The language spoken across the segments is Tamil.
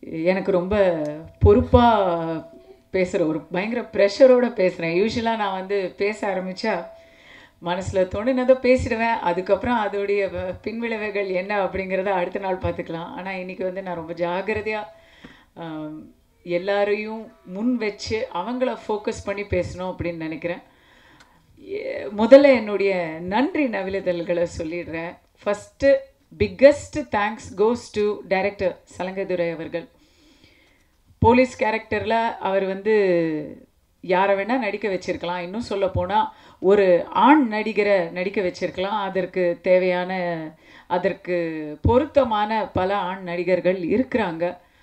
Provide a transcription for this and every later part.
எனக்கு ரொம்ப பொறுப்பாக பேசுகிற ஒரு பயங்கர ப்ரெஷரோட பேசுகிறேன் யூஸ்வலாக நான் வந்து பேச ஆரம்பித்தா மனசில் தோணுனதை பேசிடுவேன் அதுக்கப்புறம் அதோடைய வ- பின்விளைவுகள் என்ன அப்படிங்கிறத அடுத்த நாள் பார்த்துக்கலாம் ஆனால் இன்றைக்கி வந்து நான் ரொம்ப ஜாகிரதையாக எல்லாரையும் முன் வச்சு அவங்கள ஃபோக்கஸ் பண்ணி பேசணும் அப்படின்னு நினைக்கிறேன் எ- முதல்ல என்னுடைய நன்றி நவிலுதல்களை சொல்லிடுறேன் first biggest thanks goes to director Salangadurai அவர்கள் போலீஸ் கேரக்டரில் அவர் வந்து யாரை வேணால் நடிக்க வச்சிருக்கலாம் இன்னும் சொல்ல போனால் ஒரு ஆண் நடிகரை நடிக்க வச்சிருக்கலாம் அதற்கு தேவையான அதற்கு பொருத்தமான பல ஆண் நடிகர்கள் இருக்கிறாங்க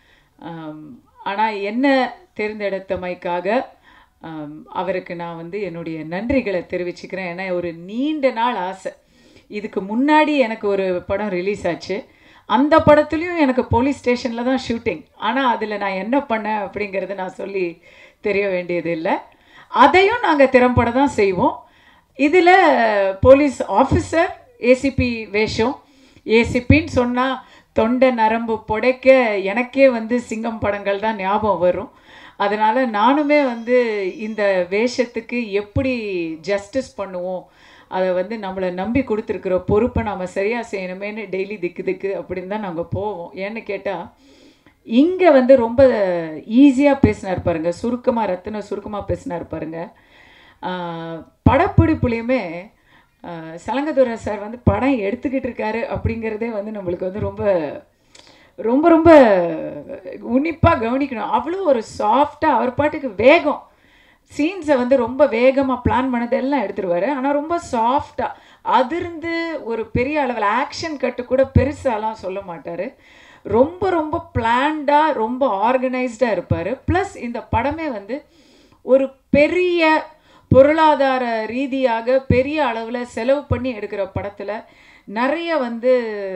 ஆனால் என்ன தேர்ந்தெடுத்தமைக்காக ஆம், அவருக்கு நான் வந்து என்னுடைய நன்றிகளை தெரிவிச்சுக்கிறேன் ஏன்னா ஒரு நீண்ட நாள் ஆசை இதுக்கு முன்னாடி எனக்கு ஒரு படம் ரிலீஸ் ஆச்சு அந்த படத்துலையும் எனக்கு போலீஸ் ஸ்டேஷனில் தான் ஷூட்டிங் ஆனால் அதில் நான் என்ன பண்ணேன் அப்படிங்கிறத நான் சொல்லி தெரிய வேண்டியது இல்லை அதையும் நாங்கள் திறம்பட தான் செய்வோம் இதில் போலீஸ் ஆஃபீஸர் ஏசிபி வேஷம் ஏசிபின்னு சொன்னால் தொண்டை நரம்பு புடைக்க எனக்கே வந்து சிங்கம் படங்கள் தான் ஞாபகம் வரும் அதனால் நானுமே வந்து இந்த வேஷத்துக்கு எப்படி ஜஸ்டிஸ் பண்ணுவோம் அதை வந்து நம்மளை நம்பி கொடுத்துருக்குற பொறுப்பை நாம் சரியாக செய்யணுமேன்னு டெய்லி திக்கு திக்கு அப்படின்னு தான் நாங்கள் போவோம் ஏன்னு கேட்டால் இங்கே வந்து ரொம்ப ஈஸியாக பேசினார் பாருங்க சுருக்கமாக ரத்தின சுருக்கமாக பேசினார் பாருங்க ஆஹ் படப்பிடிப்புலையுமே ஆஹ் சலங்கதுரை சார் வந்து படம் எடுத்துக்கிட்டு இருக்காரு அப்படிங்கிறதே வந்து நம்மளுக்கு வந்து ரொம்ப ரொம்ப ரொம்ப உன்னிப்பாக கவனிக்கணும் அவ்வளோ ஒரு சாஃப்டாக அவர் பாட்டுக்கு வேகம் சீன்ஸை வந்து ரொம்ப வேகமாக பிளான் பண்ணதெல்லாம் எடுத்துருவாரு ஆனால் ரொம்ப சாஃப்டாக அதிர்ந்து ஒரு பெரிய அளவில் ஆக்ஷன் கட்டு கூட பெருசாலாம் சொல்ல மாட்டார் ரொம்ப ரொம்ப பிளான்டாக ரொம்ப ஆர்கனைஸ்டாக இருப்பார் ப்ளஸ் இந்த படமே வந்து ஒரு பெரிய பொருளாதார ரீதியாக பெரிய அளவில் செலவு பண்ணி எடுக்கிற படத்தில் நிறைய வந்து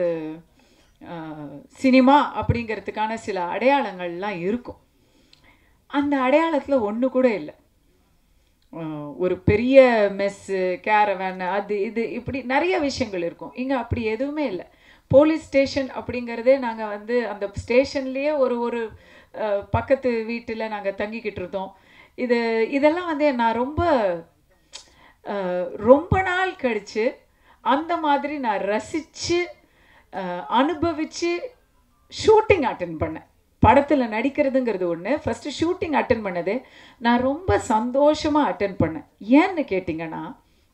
ஆஹ், சினிமா அப்படிங்கிறதுக்கான சில அடையாளங்கள்லாம் இருக்கும் அந்த அடையாளத்தில் ஒன்று கூட இல்லை ஆஹ், ஒரு பெரிய மெஸ்ஸு கேரவேன் அது இது இப்படி நிறைய விஷயங்கள் இருக்கும் இங்கே அப்படி எதுவுமே இல்லை போலீஸ் ஸ்டேஷன் அப்படிங்கிறதே நாங்கள் வந்து அந்த ஸ்டேஷன்லேயே ஒரு ஒரு ஆஹ், பக்கத்து வீட்டில் நாங்கள் தங்கிக்கிட்டு இருந்தோம் இது இதெல்லாம் வந்து நான் ரொம்ப ஆஹ், ரொம்ப நாள் கழித்து அந்த மாதிரி நான் ரசித்து அனுபவித்து ஷூட்டிங் அட்டன் பண்ணேன் படத்தில் நடிக்கிறதுங்கிறது ஒன்று ஃபஸ்ட்டு ஷூட்டிங் அட்டன் பண்ணது நான் ரொம்ப சந்தோஷமாக அட்டன் பண்ணேன் ஏன்னு கேட்டிங்கன்னா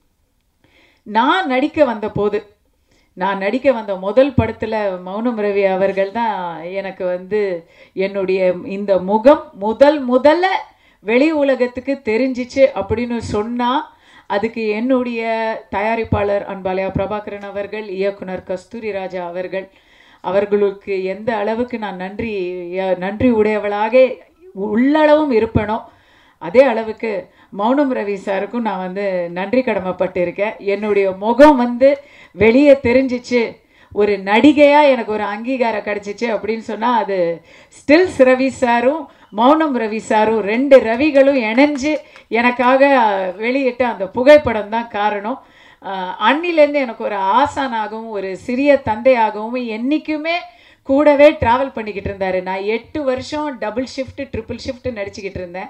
நான் நடிக்க வந்த போது நான் நடிக்க வந்த முதல் படத்தில் மௌனம் ரவி அவர்கள் தான் எனக்கு வந்து என்னுடைய இந்த முகம் முதல் முதல்ல வெளி உலகத்துக்கு தெரிஞ்சிச்சு அப்படின்னு சொன்னால் அதுக்கு என்னுடைய தயாரிப்பாளர் அன்பாலயா பிரபாகரன் அவர்கள் இயக்குனர் கஸ்தூரி ராஜா அவர்கள் அவர்களுக்கு எந்த அளவுக்கு நான் நன்றி நன்றி உடையவளாக உள்ளளவும் இருப்பேனோ அதே அளவுக்கு மௌனம் ரவி சாருக்கும் நான் வந்து நன்றி கடமைப்பட்டிருக்கேன் என்னுடைய முகம் வந்து வெளியே தெரிஞ்சிச்சு ஒரு நடிகையாக எனக்கு ஒரு அங்கீகாரம் கிடச்சிச்சு அப்படின்னு சொன்னால் அது ஸ்டில்ஸ் ரவி சாரும் மௌனம் ரவி சாரும் ரெண்டு ரவிகளும் இணைஞ்சு எனக்காக வெளியிட்ட அந்த புகைப்படம் தான் காரணம் ஆஹ் அன்னிலேருந்து எனக்கு ஒரு ஆசானாகவும் ஒரு சிறிய தந்தையாகவும் என்றைக்குமே கூடவே ட்ராவல் பண்ணிக்கிட்டு இருந்தார் நான் எட்டு வருஷம் டபுள் ஷிஃப்ட் ட்ரிபிள் ஷிஃப்ட் நடிச்சுக்கிட்டு இருந்தேன்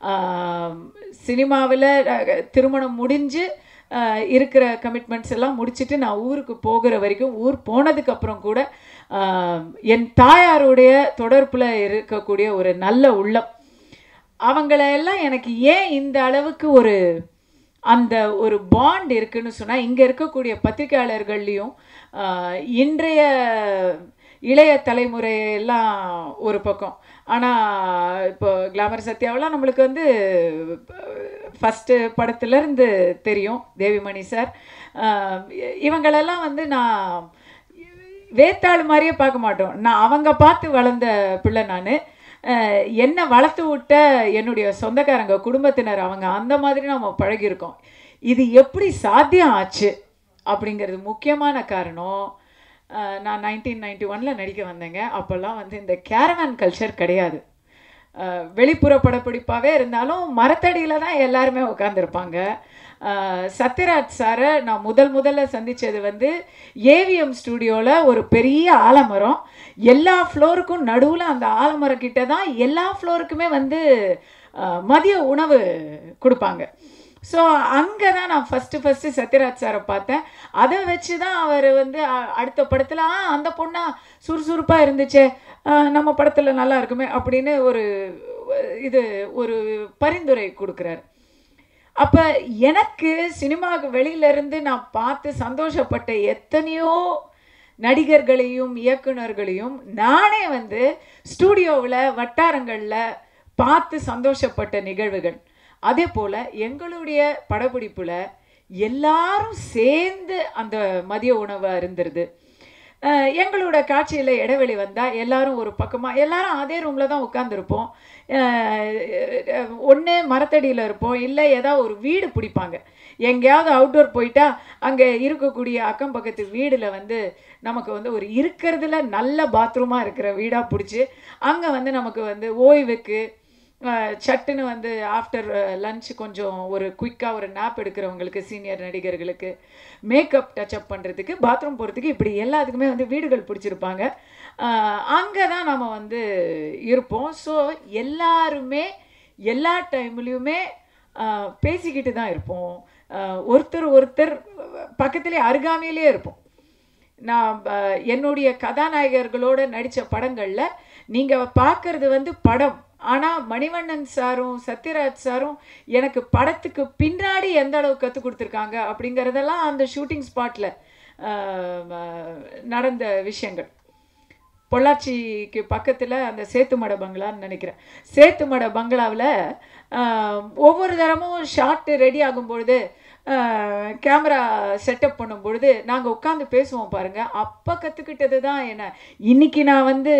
சினிமாவில் திருமணம் முடிஞ்சு ஆஹ் இருக்கிற கமிட்மெண்ட்ஸ் எல்லாம் முடிச்சுட்டு நான் ஊருக்கு போகிற வரைக்கும் ஊர் போனதுக்கப்புறம் கூட ஆஹ் என் தாயாருடைய தொடர்பில் இருக்கக்கூடிய ஒரு நல்ல உள்ளம் அவங்கள எல்லாம் எனக்கு ஏன் இந்த அளவுக்கு ஒரு அந்த ஒரு பாண்ட் இருக்குன்னு சொன்னால் இங்கே இருக்கக்கூடிய பத்திரிகையாளர்கள்லேயும் ஆஹ், இன்றைய இளைய தலைமுறை எல்லாம் ஒரு பக்கம் ஆனால் இப்போ கிளாமர் சத்யாவெல்லாம் நம்மளுக்கு வந்து ஃபஸ்ட்டு படத்துலேருந்து தெரியும் தேவிமணி சார் ஆஹ், இவங்களெல்லாம் வந்து நான் வேத்தாள் மாதிரியே பார்க்க மாட்டோம் நான் அவங்க பார்த்து வளர்ந்த பிள்ளை நான் என்னை வளர்த்து விட்ட என்னுடைய சொந்தக்காரங்க குடும்பத்தினர் அவங்க அந்த மாதிரி நம்ம பழகியிருக்கோம் இது எப்படி சாத்தியம் ஆச்சு அப்படிங்கிறது முக்கியமான காரணம் அஹ், நான் நைன்டீன் நைன்டி ஒனில் நடிக்க வந்தேங்க அப்போல்லாம் வந்து இந்த கேரவான் கல்ச்சர் கிடையாது அஹ், வெளிப்புற படப்பிடிப்பாகவே இருந்தாலும் மரத்தடியில் தான் எல்லாருமே உட்காந்துருப்பாங்க சத்யராஜ் சாரை நான் முதல் முதல்ல சந்தித்தது வந்து ஏவிஎம் ஸ்டுடியோவில் ஒரு பெரிய ஆலமரம் எல்லா ஃப்ளோருக்கும் நடுவில் அந்த ஆலமரம் கிட்ட தான் எல்லா ஃப்ளோருக்குமே வந்து அஹ், மதிய உணவு கொடுப்பாங்க ஸோ அங்கே தான் நான் ஃபஸ்ட்டு ஃபஸ்ட்டு சத்யராஜ் சாரை பார்த்தேன் அதை வச்சு தான் அவர் வந்து அ- அடுத்த படத்தில் ஆ அந்த பொண்ணா சுறுசுறுப்பாக இருந்துச்சே ஆ, நம்ம படத்தில் நல்லா இருக்குமே அப்படின்னு ஒரு அஹ், இது ஒரு பரிந்துரை கொடுக்குறாரு அப்போ எனக்கு சினிமாவுக்கு வெளியில இருந்து நான் பார்த்து சந்தோஷப்பட்ட எத்தனையோ நடிகர்களையும் இயக்குனர்களையும் நானே வந்து ஸ்டூடியோவில் வட்டாரங்களில் பார்த்து சந்தோஷப்பட்ட நிகழ்வுகள் அதே போல் எங்களுடைய படப்பிடிப்பில் எல்லாரும் சேர்ந்து அந்த மதிய உணவை இருந்துருது அஹ் எங்களோட காட்சியில் இடைவெளி வந்தால் எல்லாரும் ஒரு பக்கமாக எல்லாரும் அதே ரூமில் தான் உட்காந்துருப்போம் ஒன்று மரத்தடியில் இருப்போம் இல்லை ஏதாவது ஒரு வீடு பிடிப்பாங்க எங்கேயாவது அவுட்டோர் போயிட்டா அங்கே இருக்கக்கூடிய அக்கம் பக்கத்து வீடில் வந்து நமக்கு வந்து ஒரு இருக்கிறதுல நல்ல பாத்ரூமாக இருக்கிற வீடாக பிடிச்சி அங்கே வந்து நமக்கு வந்து ஓய்வுக்கு அஹ், சட்டுன்னு வந்து ஆஃப்டர் லஞ்ச் கொஞ்சம் ஒரு குயிக்காக ஒரு நாப் எடுக்கிறவங்களுக்கு சீனியர் நடிகர்களுக்கு மேக்கப் டச்சப் பண்ணுறதுக்கு பாத்ரூம் போகிறதுக்கு இப்படி எல்லாத்துக்குமே வந்து வீடுகள் பிடிச்சிருப்பாங்க அங்கே தான் நம்ம வந்து இருப்போம் ஸோ எல்லாருமே எல்லா டைம்லேயுமே பேசிக்கிட்டு தான் இருப்போம் அஹ், ஒருத்தர் ஒருத்தர் பக்கத்துலேயே அருகாமையிலே இருப்போம் நான் அஹ், என்னுடைய கதாநாயகர்களோட நடித்த படங்களில் நீங்கள் பார்க்கறது வந்து படம் ஆனால் மணிவண்ணன் சாரும் சத்யராஜ் சாரும் எனக்கு படத்துக்கு பின்னாடி எந்த அளவு கற்றுக் கொடுத்துருக்காங்க அப்படிங்கிறதெல்லாம் அந்த ஷூட்டிங் ஸ்பாட்டில் நடந்த விஷயங்கள் பொள்ளாச்சிக்கு பக்கத்தில் அந்த சேத்துமட பங்களான்னு நினைக்கிறேன் சேத்துமட பங்களாவில் ஒவ்வொரு தரமும் ஷாட்டு ரெடி ஆகும்பொழுது கேமரா செட்டப் பண்ணும் பொழுது நாங்கள் உட்காந்து பேசுவோம் பாருங்கள் அப்போ கற்றுக்கிட்டது தான் என்ன இன்னைக்கு நான் வந்து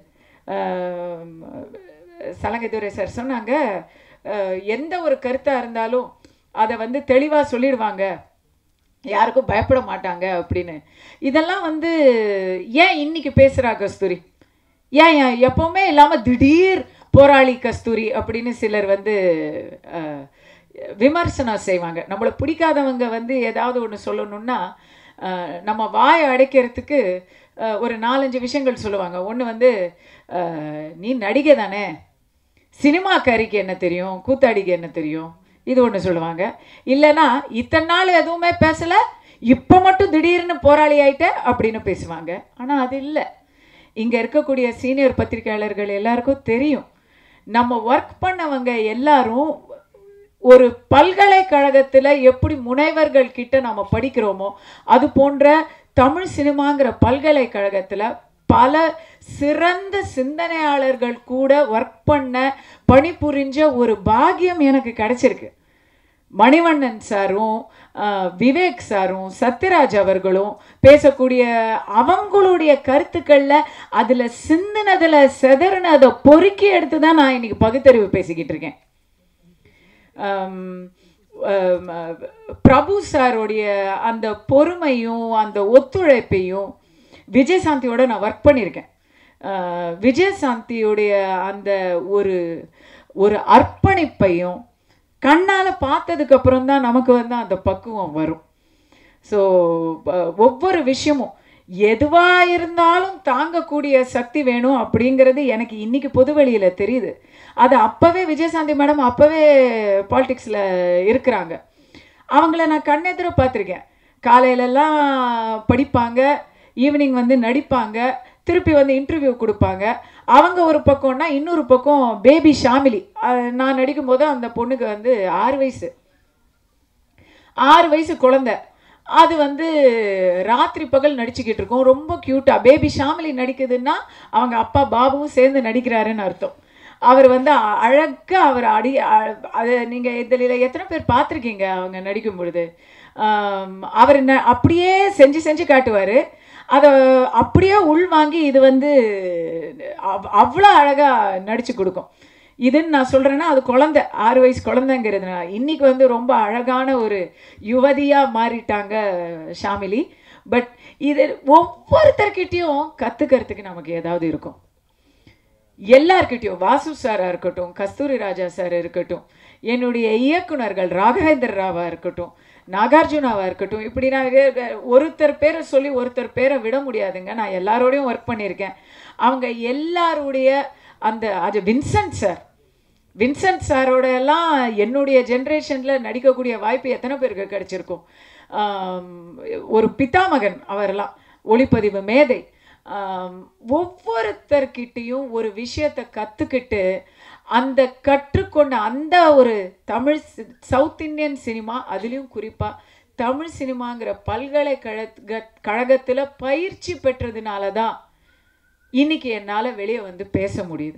ஆஹ், சலங்கைத்துறை சார் சொன்னாங்க ஆஹ், எந்த ஒரு கருத்தாக இருந்தாலும் அதை வந்து தெளிவாக சொல்லிடுவாங்க யாருக்கும் பயப்பட மாட்டாங்க அப்படின்னு இதெல்லாம் வந்து ஏன் இன்னைக்கு பேசுகிறா கஸ்தூரி ஏன் ஏன் எப்பவுமே இல்லாமல் திடீர் போராளி கஸ்தூரி அப்படின்னு சிலர் வந்து அஹ், விமர்சனம் செய்வாங்க நம்மளை பிடிக்காதவங்க வந்து ஏதாவது ஒன்று சொல்லணும்னா அஹ், நம்ம வாயை அடைக்கிறதுக்கு அஹ், ஒரு நாலஞ்சு விஷயங்கள் சொல்லுவாங்க ஒன்று வந்து அஹ், நீ நடிகை தானே சினிமாக்காரிக்கு என்ன தெரியும் கூத்தாடிக்கு என்ன தெரியும் இது ஒன்று சொல்லுவாங்க இல்லைன்னா இத்தனை நாள் எதுவுமே பேசலை இப்போ மட்டும் திடீர்னு போராளி ஆயிட்ட அப்படின்னு பேசுவாங்க ஆனால் அது இல்லை இங்கே இருக்கக்கூடிய சீனியர் பத்திரிகையாளர்கள் எல்லாருக்கும் தெரியும் நம்ம ஒர்க் பண்ணவங்க எல்லாரும் ஒரு பல்கலைக்கழகத்தில் எப்படி முனைவர்கள் கிட்ட நம்ம படிக்கிறோமோ அது போன்ற தமிழ் சினிமாங்கிற பல்கலைக்கழகத்தில் பல சிறந்த சிந்தனையாளர்கள் கூட ஒர்க் பண்ண பணிபுரிஞ்ச ஒரு பாக்கியம் எனக்கு கிடைச்சிருக்கு மணிவண்ணன் சாரும் அஹ், விவேக் சாரும் சத்யராஜ் அவர்களும் பேசக்கூடிய அவங்களுடைய கருத்துக்களில் அதில் சிந்தினதில் செதறினதை பொறுக்கி எடுத்து தான் நான் இன்னைக்கு பகுத்தறிவு பேசிக்கிட்டு இருக்கேன் ஆம், ஆம், பிரபு சாருடைய அந்த பொறுமையும் அந்த ஒத்துழைப்பையும் விஜயசாந்தியோட நான் ஒர்க் பண்ணியிருக்கேன் ஆஹ், விஜயசாந்தியுடைய அந்த ஒரு ஒரு அர்ப்பணிப்பையும் கண்ணால் பார்த்ததுக்கு அப்புறம் தான் நமக்கு வந்து அந்த பக்குவம் வரும் ஸோ ஒவ்வொரு விஷயமும் எதுவாக இருந்தாலும் தாங்கக்கூடிய சக்தி வேணும் அப்படிங்கிறது எனக்கு இன்னைக்கு பொதுவெளியில் தெரியுது அது அப்போவே விஜயசாந்தி மேடம் அப்போவே பாலிடிக்ஸில் இருக்கிறாங்க அவங்கள நான் கண்ணெதிர பார்த்துருக்கேன் காலையிலலாம் படிப்பாங்க ஈவினிங் வந்து நடிப்பாங்க திருப்பி வந்து இன்டர்வியூ கொடுப்பாங்க அவங்க ஒரு பக்கம்னா இன்னொரு பக்கம் பேபி ஷாமிலி அஹ் நான் நடிக்கும்போது அந்த பொண்ணுக்கு வந்து ஆறு வயசு ஆறு வயசு குழந்தை அது வந்து ராத்திரி பகல் நடிச்சுக்கிட்டு இருக்கோம் ரொம்ப க்யூட்டாக பேபி ஷாமிலி நடிக்குதுன்னா அவங்க அப்பா பாபுவும் சேர்ந்து நடிக்கிறாருன்னு அர்த்தம் அவர் வந்து அ- அழகா அவர் அடி அ- அது நீங்கள் இதில் எத்தனை பேர் பார்த்துருக்கீங்க அவங்க நடிக்கும் பொழுது ஆம், அவர் ந அப்படியே செஞ்சு செஞ்சு காட்டுவார் அதை அப்படியே உள்வாங்கி இது வந்து அவ்- அவ்வளோ அழகாக நடிச்சு கொடுக்கும் இதுன்னு நான் சொல்கிறேன்னா அது குழந்தை ஆறு வயசு குழந்தைங்கிறதுனால இன்னைக்கு வந்து ரொம்ப அழகான ஒரு யுவதியாக மாறிட்டாங்க ஷாமிலி பட் இது ஒவ்வொருத்தர்கிட்டயும் கற்றுக்கிறதுக்கு நமக்கு ஏதாவது இருக்கும் எல்லார்கிட்டயும் வாசு சாரா இருக்கட்டும் கஸ்தூரி ராஜா சார் இருக்கட்டும் என்னுடைய இயக்குனர்கள் ராகவேந்தர் ராவா இருக்கட்டும் நாகார்ஜுனாவா இருக்கட்டும் இப்படி நான் வே- ஒருத்தர் பேரை சொல்லி ஒருத்தர் பேரை விட முடியாதுங்க நான் எல்லாரோடையும் ஒர்க் பண்ணியிருக்கேன் அவங்க எல்லாருடைய அந்த அது வின்சென்ட் சார் வின்சென்ட் சாரோட எல்லாம் என்னுடைய ஜென்ரேஷனில் நடிக்கக்கூடிய வாய்ப்பு எத்தனை பேருக்கு கிடைச்சிருக்கும் ஆம், ஒரு பிதாமகன் அவரெல்லாம் ஒளிப்பதிவு மேதை ஆம், ஒவ்வொருத்தர்கிட்டயும் ஒரு விஷயத்தை கற்றுக்கிட்டு அந்த கற்றுக்கொண்ட அந்த ஒரு தமிழ் சி- சவுத் இந்தியன் சினிமா அதுலேயும் குறிப்பாக தமிழ் சினிமாங்கிற பல்கலைக்கழக கழகத்தில் பயிற்சி பெற்றதுனால தான் இன்னைக்கு என்னால் வெளியே வந்து பேச முடியுது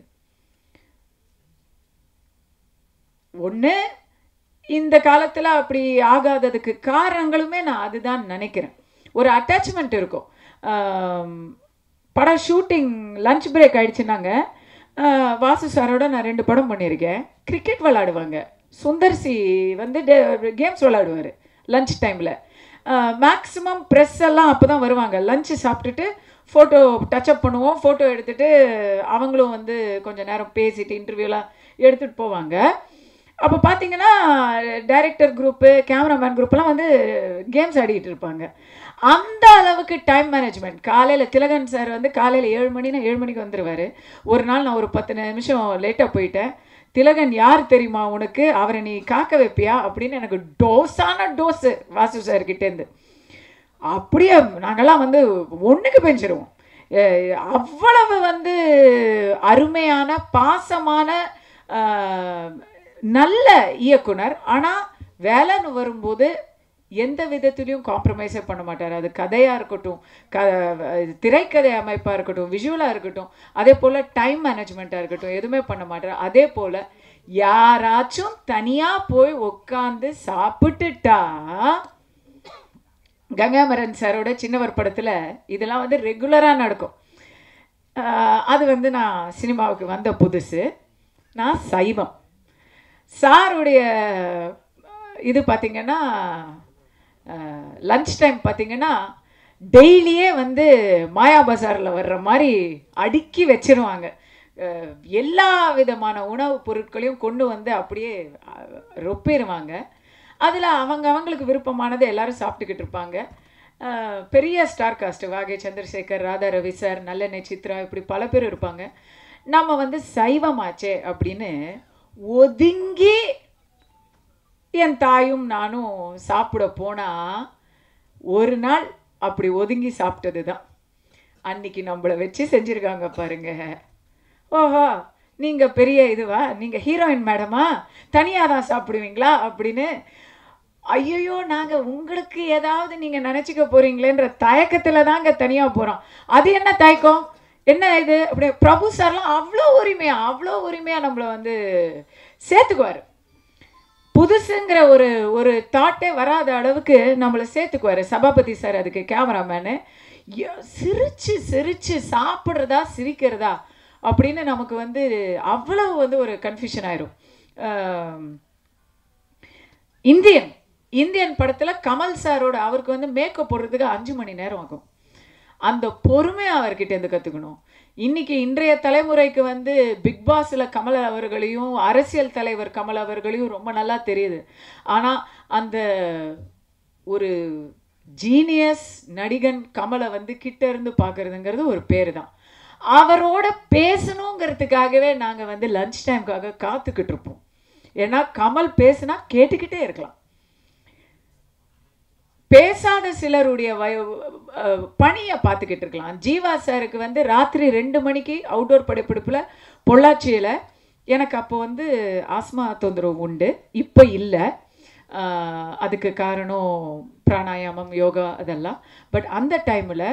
ஒன்று இந்த காலத்தில் அப்படி ஆகாததுக்கு காரணங்களுமே நான் அதுதான் நினைக்கிறேன் ஒரு அட்டாச்மெண்ட் இருக்கும் ஆம், படம் ஷூட்டிங் லஞ்ச் பிரேக் ஆயிடுச்சுன்னாங்க ஆஹ், வாசு சாரோட நான் ரெண்டு படம் பண்ணியிருக்கேன் கிரிக்கெட் விளாடுவாங்க சுந்தர் சி வந்து கேம்ஸ் விளாடுவார் லஞ்ச் டைமில் மேக்ஸிமம் ப்ரெஸ் எல்லாம் அப்போ தான் வருவாங்க லஞ்சு சாப்பிட்டுட்டு ஃபோட்டோ டச்சப் பண்ணுவோம் ஃபோட்டோ எடுத்துட்டு அவங்களும் வந்து கொஞ்ச நேரம் பேசிட்டு இன்டர்வியூலாம் எடுத்துகிட்டு போவாங்க அப்போ பார்த்தீங்கன்னா டைரக்டர் குரூப்பு கேமராமேன் குரூப்லாம் வந்து கேம்ஸ் ஆடிட்டு இருப்பாங்க அந்த அளவுக்கு டைம் மேனேஜ்மெண்ட் காலையில் திலகன் சார் வந்து காலையில் ஏழு மணினா ஏழு மணிக்கு வந்துடுவார் ஒரு நாள் நான் ஒரு பத்து நிமிஷம் லேட்டாக போயிட்டேன் திலகன் யார் தெரியுமா உனக்கு அவரை நீ காக்க வைப்பியா அப்படின்னு எனக்கு டோஸான டோஸு வாசு சார் கிட்டேருந்து அப்படியே நாங்கெல்லாம் வந்து ஒன்றுக்கு பெஞ்சிருவோம் அஹ் அவ்வளவு வந்து அருமையான பாசமான ஆஹ், நல்ல இயக்குனர் ஆனால் வேலைன்னு வரும்போது எந்த விதத்துலையும் காம்ப்ரமைஸே பண்ண மாட்டார் அது கதையாக இருக்கட்டும் க திரைக்கதை அமைப்பாக இருக்கட்டும் விஷுவலாக இருக்கட்டும் அதே போல் டைம் மேனேஜ்மெண்ட்டாக இருக்கட்டும் எதுவுமே பண்ண மாட்டார் அதே போல் யாராச்சும் தனியாக போய் உட்காந்து சாப்பிட்டுட்டா கங்காமரன் சாரோட சின்னவர் படத்தில் இதெல்லாம் வந்து ரெகுலராக நடக்கும் ஆஹ் அது வந்து நான் சினிமாவுக்கு வந்த புதுசு நான் சைவம் சாருடைய இது பார்த்திங்கன்னா லஞ்ச் டைம் பார்த்திங்கன்னா டெய்லியே வந்து மாயா பஜாரில் வர்ற மாதிரி அடுக்கி வச்சிருவாங்க அஹ் எல்லா விதமான உணவுப் பொருட்களையும் கொண்டு வந்து அப்படியே அஹ், ரொப்பிடுவாங்க அதில் அவங்க அவங்களுக்கு விருப்பமானதை எல்லாரும் சாப்பிட்டுக்கிட்டு இருப்பாங்க அஹ், பெரிய ஸ்டார் காஸ்ட் வாகை சந்திரசேகர் ராதா ரவி சார் நல்லெண்ணெய் சித்ரா இப்படி பல பேர் இருப்பாங்க நம்ம வந்து சைவமாச்சே அப்படின்னு ஒதுங்கி என் தாயும் நானும் சாப்பிட போனா ஒரு நாள் அப்படி ஒதுங்கி சாப்பிட்டது தான் அன்னைக்கு நம்மளை வச்சு செஞ்சுருக்காங்க பாருங்க ஓஹோ நீங்கள் பெரிய இதுவா நீங்கள் ஹீரோயின் மேடமா தனியாக தான் சாப்பிடுவீங்களா அப்படின்னு ஐயோ நாங்கள் உங்களுக்கு ஏதாவது நீங்கள் நினச்சிக்க போகிறீங்களேன்ற தயக்கத்தில் தாங்க தனியாக போகிறோம் அது என்ன தயக்கம் என்ன இது அப்படி பிரபு சார்லாம் அவ்வளோ உரிமையாக அவ்வளோ உரிமையாக நம்மளை வந்து சேர்த்துக்குவார் புதுசுங்கிற ஒரு ஒரு தாட்டே வராத அளவுக்கு நம்மளை சேர்த்துக்குவார் சபாபதி சார் அதுக்கு கேமராமேனு சிரிச்சு சிரிச்சு சாப்பிட்றதா சிரிக்கிறதா அப்படின்னு நமக்கு வந்து அவ்வளவு வந்து ஒரு கன்ஃபியூஷன் ஆயிரும் ஆம், இந்தியன் இந்தியன் படத்தில் கமல் சாரோட அவருக்கு வந்து மேக்கப் போடுறதுக்கு அஞ்சு மணி நேரம் ஆகும் அந்த பொறுமை அவர்கிட்ட இருந்து கற்றுக்கணும் இன்னைக்கு இன்றைய தலைமுறைக்கு வந்து பிக் பாஸில் கமல் அவர்களையும் அரசியல் தலைவர் கமல் அவர்களையும் ரொம்ப நல்லா தெரியுது ஆனால் அந்த ஒரு ஜீனியஸ் நடிகன் கமலை வந்து கிட்ட இருந்து பார்க்கறதுங்கிறது ஒரு பேர் தான் அவரோட பேசணுங்கிறதுக்காகவே நாங்கள் வந்து லஞ்ச் டைம்க்காக காத்துக்கிட்டு இருப்போம் ஏன்னா கமல் பேசுனா கேட்டுக்கிட்டே இருக்கலாம் பேசாத சிலருடைய வய அஹ், பணியை பார்த்துக்கிட்டு இருக்கலாம் ஜீவா சாருக்கு வந்து ராத்திரி ரெண்டு மணிக்கு அவுட்டோர் படப்பிடிப்பில் பொள்ளாச்சியில் எனக்கு அப்போ வந்து ஆஸ்மா தொந்தரவு உண்டு இப்போ இல்லை அதுக்கு காரணம் பிராணாயாமம் யோகா அதெல்லாம் பட் அந்த டைமில்